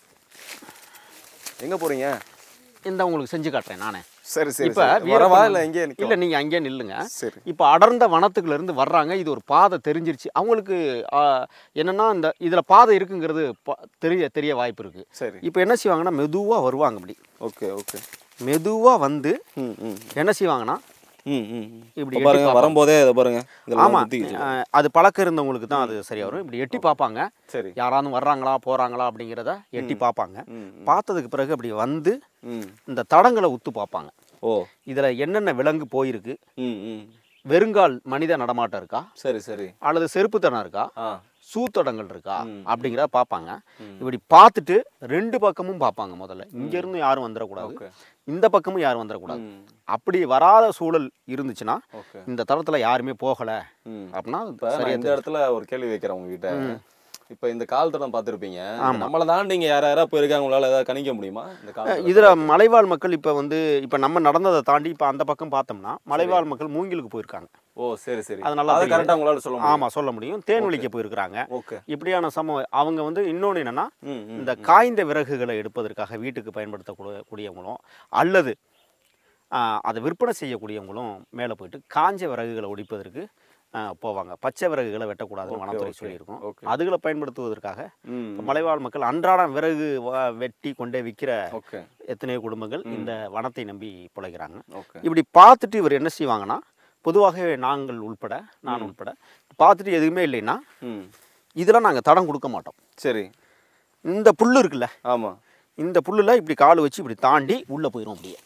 எங்க போறீங்க இந்த உங்களுக்கு செஞ்சு காட்டுறேன் நானே சரி சரி இப்ப சரி. வரவா வீரப்பன் இல்ல எங்கேயே நிக்க இல்ல நீங்க அங்கேயே நில்லுங்க சரி இப்போ அடர்ந்த வனத்துக்குள்ள இருந்து வர்றாங்க இது ஒரு பாதை தெரிஞ்சிருச்சு அவங்களுக்கு ஆ, என்னன்னா இந்த இதுல பாதை இருக்குங்கிறது ப- தெரிய தெரிய வாய்ப்பு இருக்கு சரி இப்போ என்ன செய்வாங்கன்னா மெதுவா வருவாங்க அப்படி ஓகே ஓகே மெதுவா வந்து ம் ம் என்ன செய்வாங்கன்னா ம் ம் இப்படி இப்ப எட்டி பாருங்க பார்ப்பாங்க. வரும்போதே இதை பாருங்க இதெல்லாம் ஆமா குத்திக்கிச்சு. ஆ, அது பழக்கம் இருந்தவங்களுக்கு தான் அது சரியா வரும் இப்படி எட்டி பார்ப்பாங்க சரி யாராவது வர்றாங்களா போறாங்களா அப்படிங்கிறத எட்டி பார்ப்பாங்க ம் ம். பார்த்ததுக்கு பிறகு அப்படி வந்து ம் இந்த தடங்களை உத்து பார்ப்பாங்க ஓ இதுல என்னென்ன விலங்கு போயிருக்கு ம் ம் வெறுங்கால் மனித நடமாட்டம் இருக்கா சரி சரி அல்லது செருப்புத்தனம் இருக்கா ஆ சூத்தடங்கள் இருக்கா ம். அப்படிங்கிறத பார்ப்பாங்க ம். இப்படி பார்த்துட்டு ரெண்டு பக்கமும் பார்ப்பாங்க முதல்ல இங்க இருந்து யாரும் வந்துடக்கூடாது ஓகே இந்த பக்கமும் யாரும் வந்துடக்கூடாது ம் அப்படி வராத சூழல் இருந்துச்சுன்னா ஓகே இந்த தளத்துல யாருமே போகல ம் அப்படின்னா இப்ப நான் சரியா இந்த இடத்துல ஒரு கேள்வி வைக்கிறேன் உங்ககிட்ட இப்ப இந்த கால் தடம் பார்த்திருப்பீங்க ஆமா. நம்மளை தாண்டி இங்க யாரா யாரா போயிருக்காங்க உங்களால ஏதாவது கணிக்க முடியுமா இந்த கால் தடம்? இதுல மலைவாழ் மக்கள் இப்ப வந்து இப்ப நம்ம நடந்ததை தாண்டி இப்ப அந்த பக்கம் பார்த்தோம்னா மலைவாழ் மக்கள் மூங்கிலுக்கு போயிருக்காங்க ஓ சரி சரி அது நல்லா அது தெரியுது. கரெக்டா உங்களால சொல்ல முடியும் ஆமா சொல்ல முடியும் தேன்வழிக்க போயிருக்கிறாங்க ஓகே இப்படியான சம அவங்க வந்து இன்னொன்று என்னன்னா ம் ம் இந்த காய்ந்த விறகுகளை எடுப்பதற்காக வீட்டுக்கு பயன்படுத்தக்கூடிய கூடியவங்களும் அல்லது ஆ, அதை விற்பனை செய்யக்கூடியவங்களும் மேலே போயிட்டு காஞ்ச விறகுகளை ஒடிப்பதற்கு ஆ, போவாங்க பச்சை விறகுகளை வெட்டக்கூடாதுன்னு Okay, வனத்துறை okay, சொல்லியிருக்கோம் okay. அதுகளை பயன்படுத்துவதற்காக ம் இப்ப மலைவாழ் மக்கள் அன்றாடம் விறகு வ- வெட்டி கொண்டே விற்கிற ஓகே எத்தனையோ குடும்பங்கள் இந்த வனத்தை நம்பி பிழைக்கிறாங்க ஓகே இப்படி பார்த்துட்டு இவர் என்ன செய்வாங்கன்னா பொதுவாகவே நாங்கள் உள்பட நான் உள்பட பார்த்துட்டு எதுவுமே இல்லைன்னா ம் இதெல்லாம் நாங்கள் தடம் கொடுக்க மாட்டோம் சரி இந்த புல் இருக்குல்ல ஆமா இந்த புல்லில் இப்படி கால் வச்சு இப்படி தாண்டி உள்ளே போயிடும் அப்படியே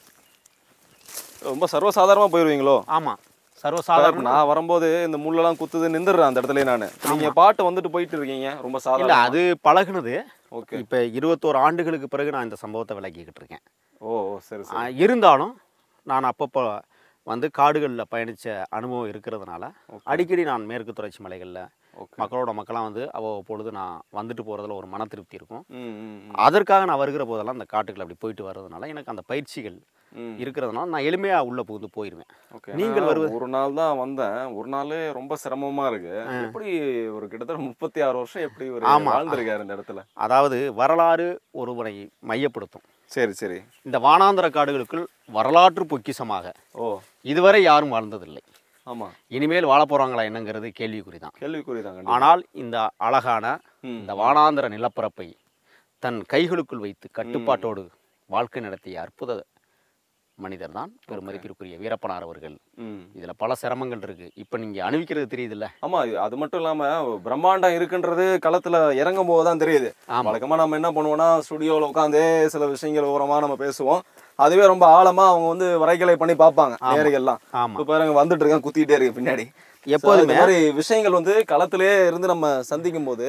ரொம்ப சர்வசாதாரணமா போயிருவீங்களோ ஆமாம் இப்ப சர்வசாதாரண நான் வரும்போது இந்த முள்ளெல்லாம் குத்துது நின்றுடுறேன் அந்த இடத்துல நான் நீங்க பாட்டு வந்துட்டு போயிட்டு இருக்கீங்க ரொம்ப இல்லை சாதாரண அது பழகுனது ஓகே இப்போ இருபத்தோரு ஆண்டுகளுக்கு பிறகு நான் இந்த சம்பவத்தை விளக்கிக்கிட்டு இருக்கேன் ஓ ஓ, சரி ஆ, சரி இருந்தாலும் நான் அப்பப்போ வந்து காடுகளில் பயணித்த அனுபவம் இருக்கிறதுனால அடிக்கடி நான் மேற்கு தொடர்ச்சி மலைகளில் ஓகே மக்களோட மக்களாக வந்து அவ்வப்பொழுது நான் வந்துட்டு போகிறதுல ஒரு மன திருப்தி இருக்கும் ம் ம் ம், அதற்காக நான் வருகிற போதெல்லாம் அந்த காட்டுக்குள்ள அப்படி போயிட்டு வர்றதுனால எனக்கு அந்த பயிற்சிகள் ம் இருக்கிறதுனால நான் எளிமையாக உள்ளே புகுந்து போயிடுவேன் ஓகே நீங்கள் நான் வருவது- ஒரு நாள் தான் வந்தேன் ஒரு நாளே ரொம்ப சிரமமா இருக்கு எப்படி ஒரு கிட்டத்தட்ட முப்பத்தி ஆறு வருஷம் எப்படி ஒரு ஆமா. வாழ்ந்திருக்காரு இந்த இடத்துல அதாவது வரலாறு ஒருவனை மையப்படுத்தும் சரி சரி இந்த வானாந்திர காடுகளுக்குள் வரலாற்று பொக்கிஷமாக ஓ இதுவரை யாரும் வாழ்ந்ததில்லை ஆமா இனிமேல் வாழ போகிறாங்களா என்னங்கிறது கேள்விக்குறி தான் கேள்விக்குறிதாங்க ஆனால் இந்த அழகான ம். இந்த வானாந்திர நிலப்பரப்பை தன் கைகளுக்குள் வைத்து கட்டுப்பாட்டோடு வாழ்க்கை நடத்திய அற்புத மனிதர் தான் பெருமதிப்பிற்குரிய வீரப்பனார் அவர்கள் ம் இதில் பல சிரமங்கள் இருக்கு இப்போ நீங்கள் அணிவிக்கிறது தெரியுதுல்ல ஆமா இது- அது மட்டும் இல்லாம பிரம்மாண்டம் இருக்குன்றது களத்துல இறங்கும் போது தான் தெரியுது ஆமா. வழக்கமா நம்ம என்ன பண்ணுவோம்னா ஸ்டுடியோல உட்காந்து சில விஷயங்கள் ஓரமா நம்ம பேசுவோம் அதுவே ரொம்ப ஆழமா அவங்க வந்து வரைகலை பண்ணி பார்ப்பாங்க நேர்கள்லாம் ஆமாம் இப்ப பாருங்க வந்துட்டு இருக்கேன் குத்திட்டே இருக்கு பின்னாடி So, எப்போதுமே இந்த மாதிரி விஷயங்கள் வந்து களத்திலே இருந்து நம்ம சந்திக்கும் போது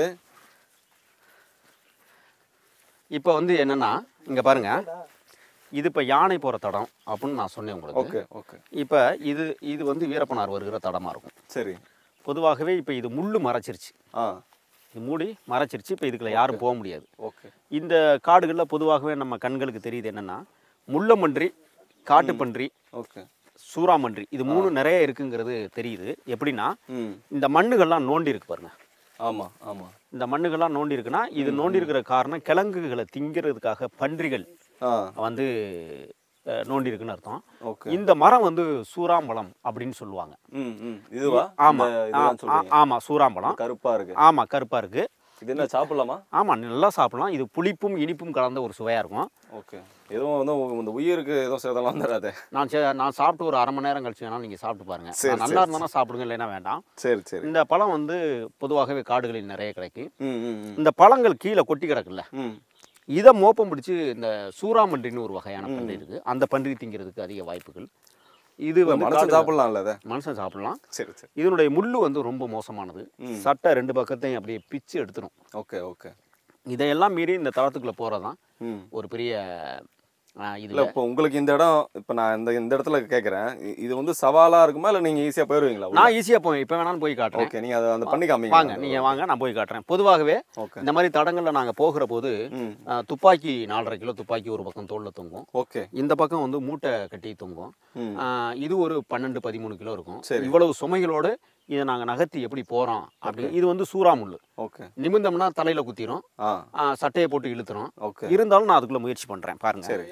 இப்போ வந்து என்னன்னா இங்கே பாருங்க இது இப்போ யானை போகிற தடம் அப்படின்னு நான் சொன்னேன் உங்களுக்கு ஓகே ஓகே இப்போ இது இது வந்து வீரப்பனார் வருகிற தடமாக இருக்கும் சரி பொதுவாகவே இப்போ இது முள்ளு மறைச்சிருச்சு ஆ இது மூடி மறைச்சிருச்சு இப்போ இதுக்குள்ள யாரும் போக முடியாது ஓகே இந்த காடுகளில் பொதுவாகவே நம்ம கண்களுக்கு தெரியுது என்னென்னா முள்ளமன்றி காட்டுப்பன்றி ஓகே சூறாமன்றி இது மூணு நிறைய இருக்குங்கிறது தெரியுது எப்படின்னா ம் இந்த மண்ணுகள்லாம் நோண்டி இருக்கு பாருங்க ஆமா ஆமா இந்த மண்ணுகள்லாம் நோண்டி இருக்குன்னா இது நோண்டி இருக்கிற காரணம் கிழங்குகளை திங்கிறதுக்காக பன்றிகள் ஆ வந்து அஹ், நோண்டி இருக்குன்னு அர்த்தம் ஓகே இந்த மரம் வந்து சூறாம்பழம் அப்படின்னு சொல்லுவாங்க ம் ம் இதுவா ஆமா இந்த ஆ, இதுதான் ஆ, சொல்றீங்க ஆமா சூறாம்பழம் கருப்பா இருக்கு ஆமா கருப்பா இருக்கு இது என்ன சாப்பிடலாமா ஆமா நல்லா சாப்பிடலாம் இது புளிப்பும் இனிப்பும் கலந்த ஒரு சுவையா இருக்கும் ஓகே எதுவும் வந்து உங்க- இந்த உயிருக்கு எதுவும் சேதம்லாம் தராதே நான் சே- நான் சாப்பிட்டு ஒரு அரை மணி நேரம் கழிச்சு வேணாலும் நீங்கள் சாப்பிட்டு பாருங்க சரி, நான் நல்லா இருந்தாலும் சாப்பிடுங்க இல்லைன்னா வேண்டாம் சரி சரி இந்த பழம் வந்து பொதுவாகவே காடுகளில் நிறைய கிடைக்கும் ம் ம் ம் இந்த பழங்கள் கீழே கொட்டி கிடக்குல்ல ம் இதை மோப்பம் பிடிச்சி இந்த சூறாமன்றின்னு ஒரு வகையான பன்றி இருக்கு அந்த பன்றி திங்கிறதுக்கு அதிக வாய்ப்புகள் இது வந்து மனசு காடு- சாப்பிடலாம்ல அதை மனுஷன் சாப்பிடலாம் சரி சரி இதனுடைய முள்ளு வந்து ரொம்ப மோசமானது ம். சட்டை ரெண்டு பக்கத்தையும் அப்படியே பிச்சு எடுத்துடும் ஓகே ஓகே இதையெல்லாம் மீறி இந்த தளத்துக்குள்ளே போகிறதான் ம் ஒரு பெரிய ஆஹ், இல்ல இதுல இப்போ உங்களுக்கு இந்த இடம் இப்போ நான் இந்த இந்த இடத்துல கேட்குறேன் இது வந்து சவாலா இருக்குமா இல்லை நீங்க ஈஸியா போயிருவீங்களா நான் ஈஸியாக போய் இப்போ வேணாலும் போய் காட்டுறேன் ஓகே நீங்க அதை அந்த பண்ணி காமிங்க வாங்க நீங்கள் வாங்க நான் போய் காட்டுறேன் பொதுவாகவே ஓகே இந்த மாதிரி தடங்களில் நாங்கள் போகிற போது ம் ஆஹ், துப்பாக்கி நாலரை கிலோ துப்பாக்கி ஒரு பக்கம் தோளில் தொங்கும் ஓகே இந்த பக்கம் வந்து மூட்டை கட்டி தொங்கும் ம் ஆஹ், இது ஒரு பன்னெண்டு பதிமூணு கிலோ இருக்கும் சரி. இவ்வளவு சுமைகளோடு இதை நாங்கள் நகர்த்தி எப்படி போகிறோம் அப்படி இது வந்து சூறாமுள்ளு ஓகே நிமிந்தம்னா தலையில் குத்திரும் ஆ ஆஹ், சட்டையை போட்டு இழுத்துரும் ஓகே இருந்தாலும் நான் அதுக்குள்ளே முயற்சி பண்ணுறேன் பாருங்க சரி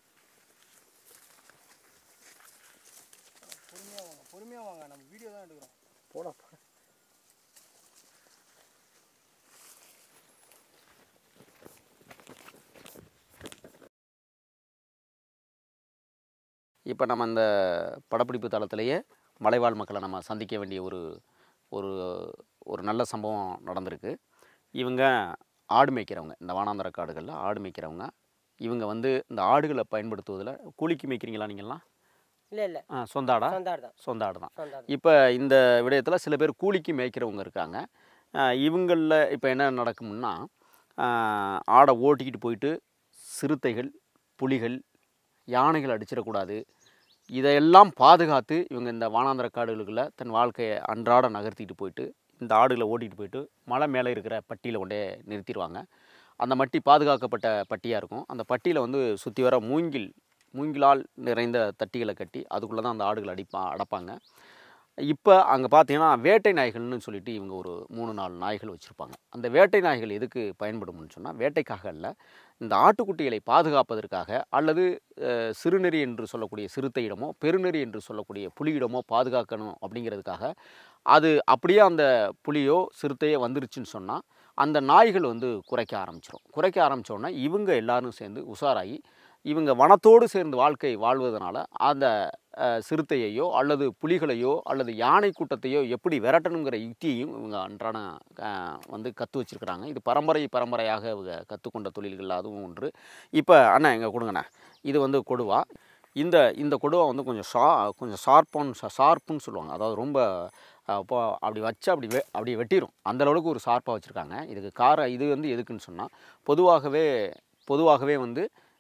இப்போ நம்ம இந்த படப்பிடிப்பு தளத்திலேயே மலைவாழ் மக்களை நம்ம சந்திக்க வேண்டிய ஒரு ஒரு ஒரு நல்ல சம்பவம் நடந்திருக்கு இவங்க ஆடு மேய்க்கிறவங்க இந்த வானாந்தர காடுகளில் ஆடு மேய்க்கிறவங்க இவங்க வந்து இந்த ஆடுகளை பயன்படுத்துவதில் கூலிக்கு மேய்க்கிறீங்களா நீங்கள்லாம் இல்ல இல்ல ஆ, சொந்த ஆடா சொந்தாடு தான் சொந்த ஆடு தான் சொந்தாடு இப்போ இந்த விடயத்தில் சில பேர் கூலிக்கு மேய்க்கிறவங்க இருக்காங்க இவங்களில் இப்போ என்ன நடக்கும்னா ஆஹ், ஆடை ஓட்டிக்கிட்டு போயிட்டு சிறுத்தைகள் புலிகள் யானைகள் அடிச்சிடக்கூடாது இதையெல்லாம் பாதுகாத்து இவங்க இந்த வானாந்திர காடுகளுக்குள்ள தன் வாழ்க்கையை அன்றாட நகர்த்திட்டு போயிட்டு இந்த ஆடுகளை ஓட்டிகிட்டு போயிட்டு மலை மேலே இருக்கிற பட்டியில் கொண்டே நிறுத்திடுவாங்க அந்த மட்டி பாதுகாக்கப்பட்ட பட்டியாக இருக்கும் அந்த பட்டியில் வந்து சுற்றி வர மூங்கில் மூங்கிலால் நிறைந்த தட்டிகளை கட்டி அதுக்குள்ளே தான் அந்த ஆடுகள் அடிப்பா அடப்பாங்க இப்போ அங்கே பார்த்தீங்கன்னா வேட்டை நாய்கள்னு சொல்லிட்டு இவங்க ஒரு மூணு நாலு நாய்கள் வச்சுருப்பாங்க அந்த வேட்டை நாய்கள் எதுக்கு பயன்படும்னு சொன்னால் வேட்டைக்காக அல்ல இந்த ஆட்டுக்குட்டிகளை பாதுகாப்பதற்காக அல்லது அஹ், சிறுநெறி என்று சொல்லக்கூடிய சிறுத்தையிடமோ பெருநெறி என்று சொல்லக்கூடிய புலியிடமோ பாதுகாக்கணும் அப்படிங்கிறதுக்காக அது அப்படியே அந்த புலியோ சிறுத்தையோ வந்துருச்சுன்னு சொன்னால் அந்த நாய்கள் வந்து குறைக்க ஆரம்பிச்சிடும் குறைக்க ஆரம்பித்தோடனே இவங்க எல்லாரும் சேர்ந்து உஷாராகி இவங்க வனத்தோடு சேர்ந்து வாழ்க்கை வாழ்வதனால அந்த அஹ், சிறுத்தையையோ அல்லது புலிகளையோ அல்லது யானை கூட்டத்தையோ எப்படி விரட்டணுங்கிற யுக்தியையும் இவங்க அன்றாட அஹ், வந்து கற்று வச்சிருக்கிறாங்க இது பரம்பரை பரம்பரையாக இவங்க கற்றுக்கொண்ட தொழில்கள் அதுவும் ஒன்று இப்போ அண்ணா எங்கே கொடுங்கண்ணே இது வந்து கொடுவா இந்த இந்த கொடுவா வந்து கொஞ்சம் ஷா கொஞ்சம் ஷார்ப்பான்னு ஷார்ப்புன்னு சொல்லுவாங்க அதாவது ரொம்ப அஹ், இப்போ அப்படி வச்சு அப்படி வெ அப்படி வெட்டிடும் அந்த அளவுக்கு ஒரு ஷார்ப்பாக வச்சுருக்காங்க இதுக்கு கார இது வந்து எதுக்குன்னு சொன்னால் பொதுவாகவே பொதுவாகவே வந்து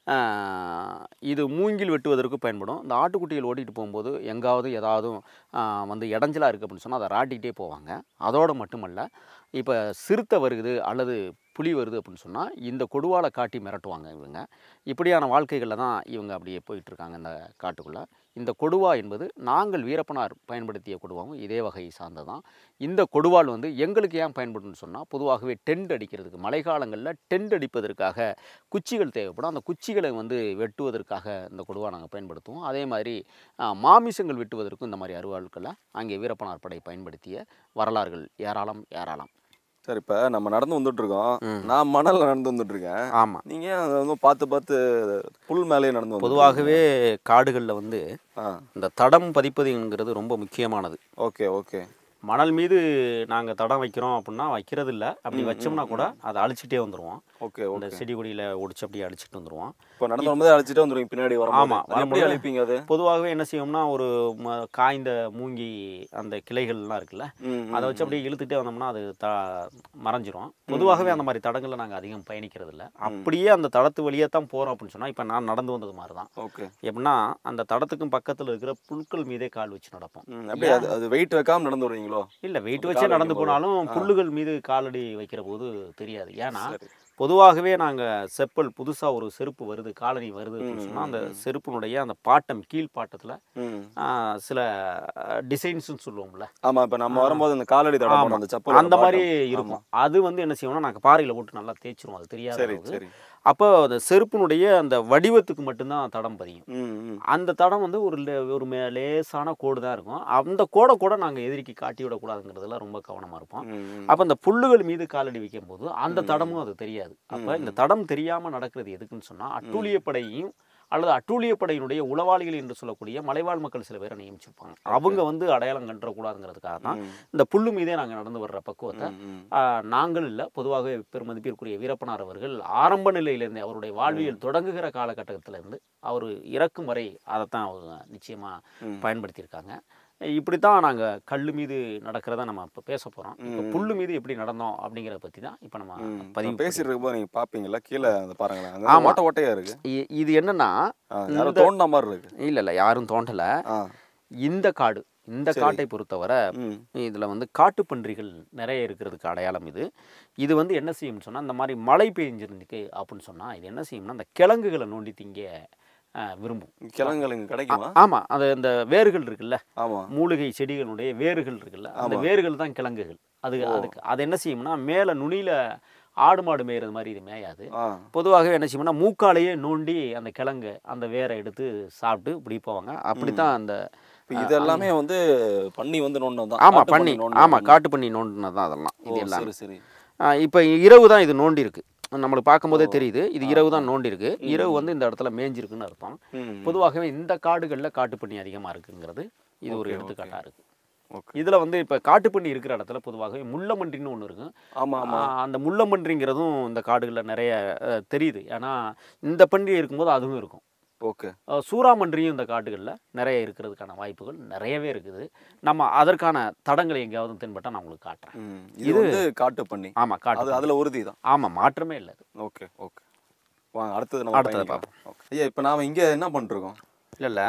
ஆஹ், இது மூங்கில் வெட்டுவதற்கு பயன்படும் இந்த ஆட்டுக்குட்டிகள் ஓட்டிகிட்டு போகும்போது எங்காவது ஏதாவது ஆஹ், வந்து இடைஞ்சலாக இருக்குது அப்படின்னு சொன்னால் அதை ராட்டிகிட்டே போவாங்க அதோடு மட்டுமல்ல இப்போ சிறுத்தை வருகுது அல்லது புலி வருது அப்படின்னு சொன்னால் இந்த கொடுவாலை காட்டி மிரட்டுவாங்க இவங்க இப்படியான வாழ்க்கைகளில் தான் இவங்க அப்படியே போயிட்டுருக்காங்க இந்த காட்டுக்குள்ளே இந்த கொடுவா என்பது நாங்கள் வீரப்பனார் பயன்படுத்திய கொடுவாவும் இதே வகையை சார்ந்தது தான் இந்த கொடுவால் வந்து எங்களுக்கு ஏன் பயன்படும்னு சொன்னால் பொதுவாகவே டென்ட் அடிக்கிறதுக்கு மழைக்காலங்களில் டென்ட் அடிப்பதற்காக குச்சிகள் தேவைப்படும் அந்த குச்சிகளை வந்து வெட்டுவதற்காக இந்த கொடுவா நாங்கள் பயன்படுத்துவோம் அதே மாதிரி ஆ, மாமிசங்கள் வெட்டுவதற்கும் இந்த மாதிரி அருவாள்களை அங்கே வீரப்பனார் படை பயன்படுத்திய வரலாறுகள் ஏராளம் ஏராளம் சரி இப்போ நம்ம நடந்து வந்துட்டு இருக்கோம் ம். நான் மணல்ல நடந்து வந்துட்டு இருக்கேன் ஆமாம் நீங்க அதை வந்து பார்த்து பார்த்து புல் மேலேயே நடந்து வந்து பொதுவாகவே காடுகளில் வந்து ஆ இந்த தடம் பதிப்பதுங்கிறது ரொம்ப முக்கியமானது ஓகே ஓகே மணல் மீது நாங்கள் தடம் வைக்கிறோம் அப்படின்னா வைக்கிறது இல்லை அப்படி வச்சோம்னா கூட அதை அழிச்சிட்டே வந்துடுவோம் ஓகே இந்த ஓகே செடி கொடியில் ஒடிச்சு அப்படியே அழிச்சிட்டு வந்துடுவோம் இப்போ நடந்து வரும்போது அழைச்சிட்டு வந்துருவீங்க பின்னாடி வரும் ஆமா, எப்படி வரும்போது- அழைப்பீங்க அது பொதுவாகவே என்ன செய்வோம்னா ஒரு ம- காய்ந்த மூங்கி அந்த கிளைகள்லாம் இருக்குல்ல ம், ம், அதை வச்சு அப்படியே இழுத்துட்டே வந்தோம்னா அது த மறைஞ்சிரும் பொதுவாகவே அந்த மாதிரி தடங்களை நாங்கள் அதிகம் பயணிக்கிறது இல்லை அப்படியே அந்த தடத்து வழியே தான் போகிறோம் அப்படின்னு சொன்னால் இப்போ நான் நடந்து வந்தது மாதிரி தான் ஓகே எப்படின்னா அந்த தடத்துக்கும் பக்கத்தில் இருக்கிற புல்கள் மீதே கால் வச்சு நடப்போம் ம், அப்படியே அது அது வெயிட் வைக்காம நடந்து வருவீங்களோ இல்லை வெயிட் ஒரு வச்சே கால் நடந்து வைக்கும்போது. போனாலும் புல்லுகள் மீது காலடி வைக்கிற போது தெரியாது ஏன்னா சரி. பொதுவாகவே நாங்கள் செப்பல் புதுசாக ஒரு செருப்பு வருது காலனி வருது அப்படின்னு ம், சொன்னால் அந்த ம். செருப்பினுடைய அந்த பாட்டம் கீழ் பாட்டத்தில் ம் சில டிசைன்ஸ்னு சொல்லுவோம்ல ஆமா இப்போ நம்ம வரும்போது அந்த காலடி தடம் ஆமா. போடும் அந்த செப்பல் அந்த மாதிரி இருக்கும் அது வந்து என்ன செய்வோம்னா நாங்கள் பாறையில் போட்டு நல்லா தேய்ச்சிருவோம் அது தெரியாத சரி அளவுக்கு. சரி அப்போ அந்த செருப்பினுடைய அந்த வடிவத்துக்கு மட்டும்தான் தடம் பதியும் ம் ம் அந்த தடம் வந்து ஒரு லே- ஒரு மே- லேசான கோடு தான் இருக்கும் அந்த கோடை கூட நாங்கள் எதிரிக்கு காட்டி விடக்கூடாதுங்கிறதுல ரொம்ப கவனமாக இருப்போம் ம், ம். அப்போ அந்த புல்லுகள் மீது காலடி வைக்கும் போது அந்த தடமும் அது தெரியாது அப்போ இந்த தடம் தெரியாமல் நடக்கிறது எதுக்குன்னு சொன்னால் அட்டூழியப்படையும் அல்லது அட்டூழியப்படையினுடைய உளவாளிகள் என்று சொல்லக்கூடிய மலைவாழ் மக்கள் சில பேரை நியமிச்சிருப்பாங்க அவங்க வந்து அடையாளம் கண்டக்கூடாதுங்கிறதுக்காக தான் ம், இந்த புல்லு மீதே நாங்கள் நடந்து வர்ற பக்குவத்தை ம், ம். ஆஹ், நாங்கள் இல்லை பொதுவாகவே பெருமதிப்பிற்குரிய வீரப்பனார் அவர்கள் ஆரம்ப நிலையிலேருந்து அவருடைய வாழ்வியல் தொடங்குகிற காலகட்டத்திலேருந்து அவர் இறக்கும் வரை அதைத்தான் அவங்க நிச்சயமாக ம். பயன்படுத்தியிருக்காங்க இப்படி தான் நாங்கள் கல் மீது நடக்கிறத நம்ம இப்போ பேச போகிறோம் இப்போ ம். புல்லு மீது எப்படி நடந்தோம் அப்படிங்கிறத பற்றி தான் இப்போ நம்ம ம். பதிவு நான் பேசிட்டு இருக்கும்போது நீங்க பாப்பீங்களா கீழே அந்த பாருங்களேன் அங்க ஆமா. ஓட்ட ஓட்டையா இருக்கு இ- இது என்னன்னா ஆ, யாரோ இந்த- தோண்டின மாதிரி இருக்கு இல்லை இல்லை யாரும் தோண்டலை ஆ இந்த காடு இந்த சரி. காட்டை பொறுத்தவரை ம் இதில் வந்து காட்டுப்பன்றிகள் நிறைய இருக்கிறதுக்கு அடையாளம் இது இது வந்து என்ன செய்யும்னு சொன்னால் இந்த மாதிரி மழை பெஞ்சிருந்துக்கு அப்படின்னு சொன்னால் இது என்ன செய்யும்னா அந்த கிழங்குகளை நோண்டி திங்க அஹ், விரும்பும் கிழங்குகள் இங்க கிடைக்குமா ஆமாம் அது இந்த வேர்கள் இருக்குல்ல ஆமா மூலிகை செடிகளுடைய வேர்கள் இருக்குல்ல அந்த ஆமா. வேர்கள் தான் கிழங்குகள் அது ஓ. அதுக்கு அது என்ன செய்யும்னா மேலே நுனியில் ஆடு மாடு மேயிறது மாதிரி இது மேயாது ஆ பொதுவாகவே என்ன செய்யும்னா மூக்காலேயே நோண்டி அந்த கிழங்கு அந்த வேரை எடுத்து சாப்பிட்டு இப்படி போவாங்க அப்படி தான் அந்த இப்போ இது எல்லாமே வந்து பண்ணி வந்து நோண்டது தான் ஆமாம் காட்டு பண்ணி நோண்டுனது ஆமாம் தான். காட்டு பண்ணி நோண்டினது தான் அதெல்லாம் ஓ, இது எல்லாம் சரி சரி இப்போ இரவு தான் இது நோண்டி இருக்கு நம்மளுக்கு பார்க்கும்போதே தெரியுது இது இரவு தான் நோண்டி இருக்கு இரவு வந்து இந்த இடத்துல மேய்ஞ்சிருக்குன்னு அர்த்தம் ம் பொதுவாகவே இந்த காடுகளில் காட்டுப்பண்ணி அதிகமாக இருக்குங்கிறது இது ஒரு Okay, எடுத்துக்காட்டாக இருக்கு ஓகே இதில் வந்து இப்போ காட்டுப்பண்ணி இருக்கிற இடத்துல பொதுவாகவே முள்ளமன்றின்னு ஒன்று இருக்கும் ஆமா ஆமா ஆஹ் அந்த முள்ளமன்றிங்கிறதும் இந்த காடுகளில் நிறைய அஹ், தெரியுது ஏன்னா இந்த பன்றி இருக்கும்போது அதுவும் இருக்கும் ஓகே அஹ், சூறாமன்றியும் இந்த காடுகளில் நிறைய இருக்கிறதுக்கான வாய்ப்புகள் நிறையவே இருக்குது நம்ம அதற்கான தடங்களை எங்கேயாவது தென்பட்டால் நான் உங்களுக்கு காட்டுறேன் ம் இது வந்து காட்டு பண்ணி ஆமாம் அது காட்டு அதுல உறுதி தான் ஆமாம் மாற்றமே இல்லை அது ஓகே ஓகே வாங்க அடுத்தது நம்ம அடுத்தது பயணிக்கலாம். Okay. ஐயா இப்போ நாம இங்க என்ன பண்ணிருக்கோம் இல்லை இல்லை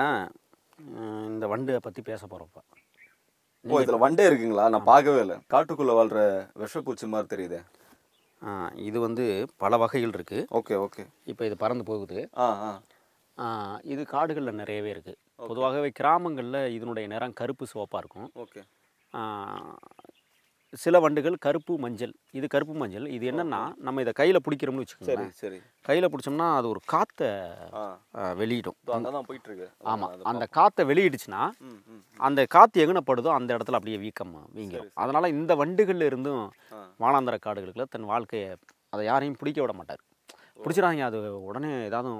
இந்த வண்டை பற்றி பேச போகிறப்ப ஓ இதுல வண்டே இருக்குங்களா நான் பார்க்கவே இல்லை காட்டுக்குள்ள வாழ்ற விஷப்பூச்சி மாதிரி தெரியுதே இது வந்து பல வகைகள் இருக்குது ஓகே ஓகே இப்போ இது பறந்து போகுது ஆ ஆ ஆ, இது காடுகளில் நிறையவே இருக்குது பொதுவாகவே கிராமங்களில் இதனுடைய நிறம் கருப்பு சிவப்பாக இருக்கும் ஓகே ஆ, சில வண்டுகள் கருப்பு மஞ்சள் இது கருப்பு மஞ்சள் இது என்னன்னா நம்ம இதை கையில் பிடிக்கிறோம்னு சரி வச்சுக்கோங்களேன் சரி கையில் பிடிச்சோம்னா அது ஒரு காற்றை ஆ வெளியிடும் இதோ அங்கதான் போயிட்டு இருக்கு ஆமாம் அது அந்த காற்றை வெளியிடுச்சுன்னா ம் ம் அந்த காற்று எங்கனப்படுதோ அந்த இடத்துல அப்படியே வீக்கம் வீங்கிடும் அதனால் இந்த வண்டுகள்ல இருந்தும் ஆ. வானாந்தர காடுகளுக்குள்ள தன் வாழ்க்கையை அதை யாரையும் பிடிக்க விட மாட்டார் பிடிச்சிடாதீங்க அது உடனே ஏதாவது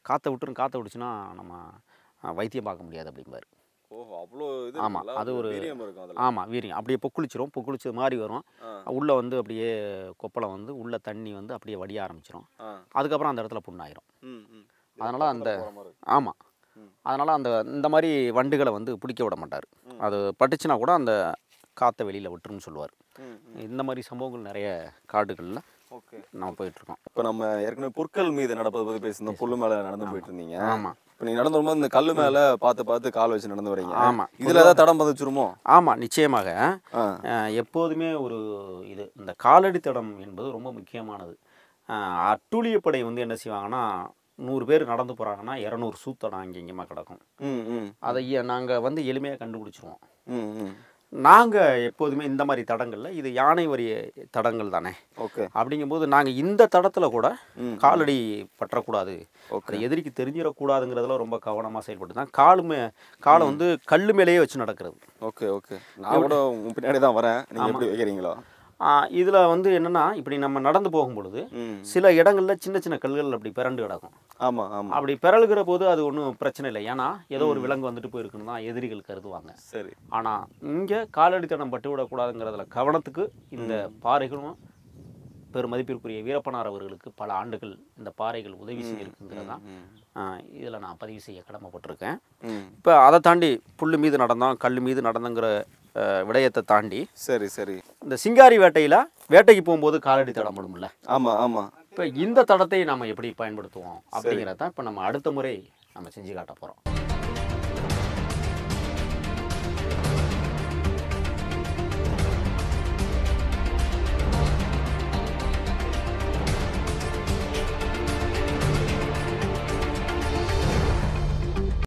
காற்றை விட்டுரும் காற்றை விட்டுச்சுன்னா நம்ம அஹ், வைத்தியம் பார்க்க முடியாது அப்படிம்பாரு ஓஹோ அவ்வளோ இது ஆமா, இருக்குல்ல? அது ஒரு- வீரியம் இருக்கும் அதில் ஆமாம் வீரியம் அப்படியே பொக்குளிச்சிரும் பொக்குளிச்சது மாதிரி வரும் ஆ. உள்ளே வந்து அப்படியே கொப்பளம் வந்து உள்ள தண்ணி வந்து அப்படியே வடிய ஆரம்பிச்சிரும் ஆ அதுக்கப்புறம் அந்த இடத்துல புண்ணாயிரும் ம் ம் அதனால அந்த போற மாதிரி இருக்கு. ஆமாம் ம். அதனால் அந்த இந்த மாதிரி வண்டுகளை வந்து பிடிக்க விட மாட்டார் ம். அது பட்டுச்சுன்னா கூட அந்த காற்றை வெளியில் விட்டுருன்னு சொல்லுவார் ம் ம் இந்த மாதிரி சம்பவங்கள் நிறைய காடுகளில் ஓகே நம்ம போயிட்டுருக்கோம் இப்போ நம்ம ஏற்கனவே புற்கள் மீது நடப்பதை பற்றி பேசியிருந்தோம் புல்லு மேலே நடந்து போயிட்டு இருந்தீங்க ஆமாம் இப்போ நீங்கள் நடந்து வரும்போது இந்த கல் மேலே பார்த்து பார்த்து கால் வச்சு நடந்து வரீங்க ஆமாம் இதில் ஏதாவது தடம் பதிச்சிருமோ ஆமாம் நிச்சயமாக ஆ அஹ், எப்போதுமே ஒரு இது இந்த காலடி தடம் என்பது ரொம்ப முக்கியமானது அஹ், அட்டூழியப்படை வந்து என்ன செய்வாங்கன்னா நூறு பேர் நடந்து போகிறாங்கன்னா இரநூறு சூத்தடம் அங்கே இங்கேயுமா கிடக்கும் ம் ம் அதை நாங்கள் வந்து எளிமையாக கண்டுபிடிச்சிருவோம் ம் ம் நாங்கள் எப்போதுமே இந்த மாதிரி தடங்களில் இது யானை வரிய தடங்கள் தானே ஓகே அப்படிங்கும்போது நாங்கள் இந்த தடத்தில் கூட ம் காலடி பற்றக்கூடாது ஓகே அது எதிரிக்கு தெரிஞ்சிடக்கூடாதுங்கிறதுல ரொம்ப கவனமாக செயல்பட்டு தான் காலுமே காலை வந்து கல் மேலேயே வச்சு நடக்கிறது ஓகே ஓகே நான் கூட உங்க பின்னாடி தான் வரேன் நீங்கள் எப்படி வைக்கிறீங்களோ இதில் வந்து என்னென்னா இப்படி நம்ம நடந்து போகும் பொழுது ம் சில இடங்களில் சின்ன சின்ன கல்கள் அப்படி பிறண்டு கிடக்கும் ஆமாம் ஆமாம் அப்படி பிறழுகிற போது அது ஒன்றும் பிரச்சனை இல்லை ஏன்னா ஏதோ ஒரு விலங்கு வந்துட்டு போயிருக்குன்னு தான் எதிரிகள் கருதுவாங்க சரி ஆனால் இங்கே காலடித்தனம் பட்டு விடக்கூடாதுங்கிறதுல கவனத்துக்கு இந்த பாறைகளும் பெருமதிப்பிற்குரிய வீரப்பனார் அவர்களுக்கு பல ஆண்டுகள் இந்த பாறைகள் உதவி செய்திருக்குங்கிறது தான் ம் இதில் நான் பதிவு செய்ய கடமைப்பட்டிருக்கேன் ம் இப்போ அதை தாண்டி புல் மீது நடந்தோம் கல் மீது நடந்தங்கிற அஹ், விடயத்தை தாண்டி சரி சரி இந்த சிங்காரி வேட்டையில் வேட்டைக்கு போகும்போது காலடி தடம்படும்ல ஆமாம் ஆமாம் இப்போ இந்த தடத்தை நம்ம எப்படி பயன்படுத்துவோம் அப்படிங்கிறத இப்போ நம்ம அடுத்த முறை நம்ம செஞ்சு காட்ட போகிறோம்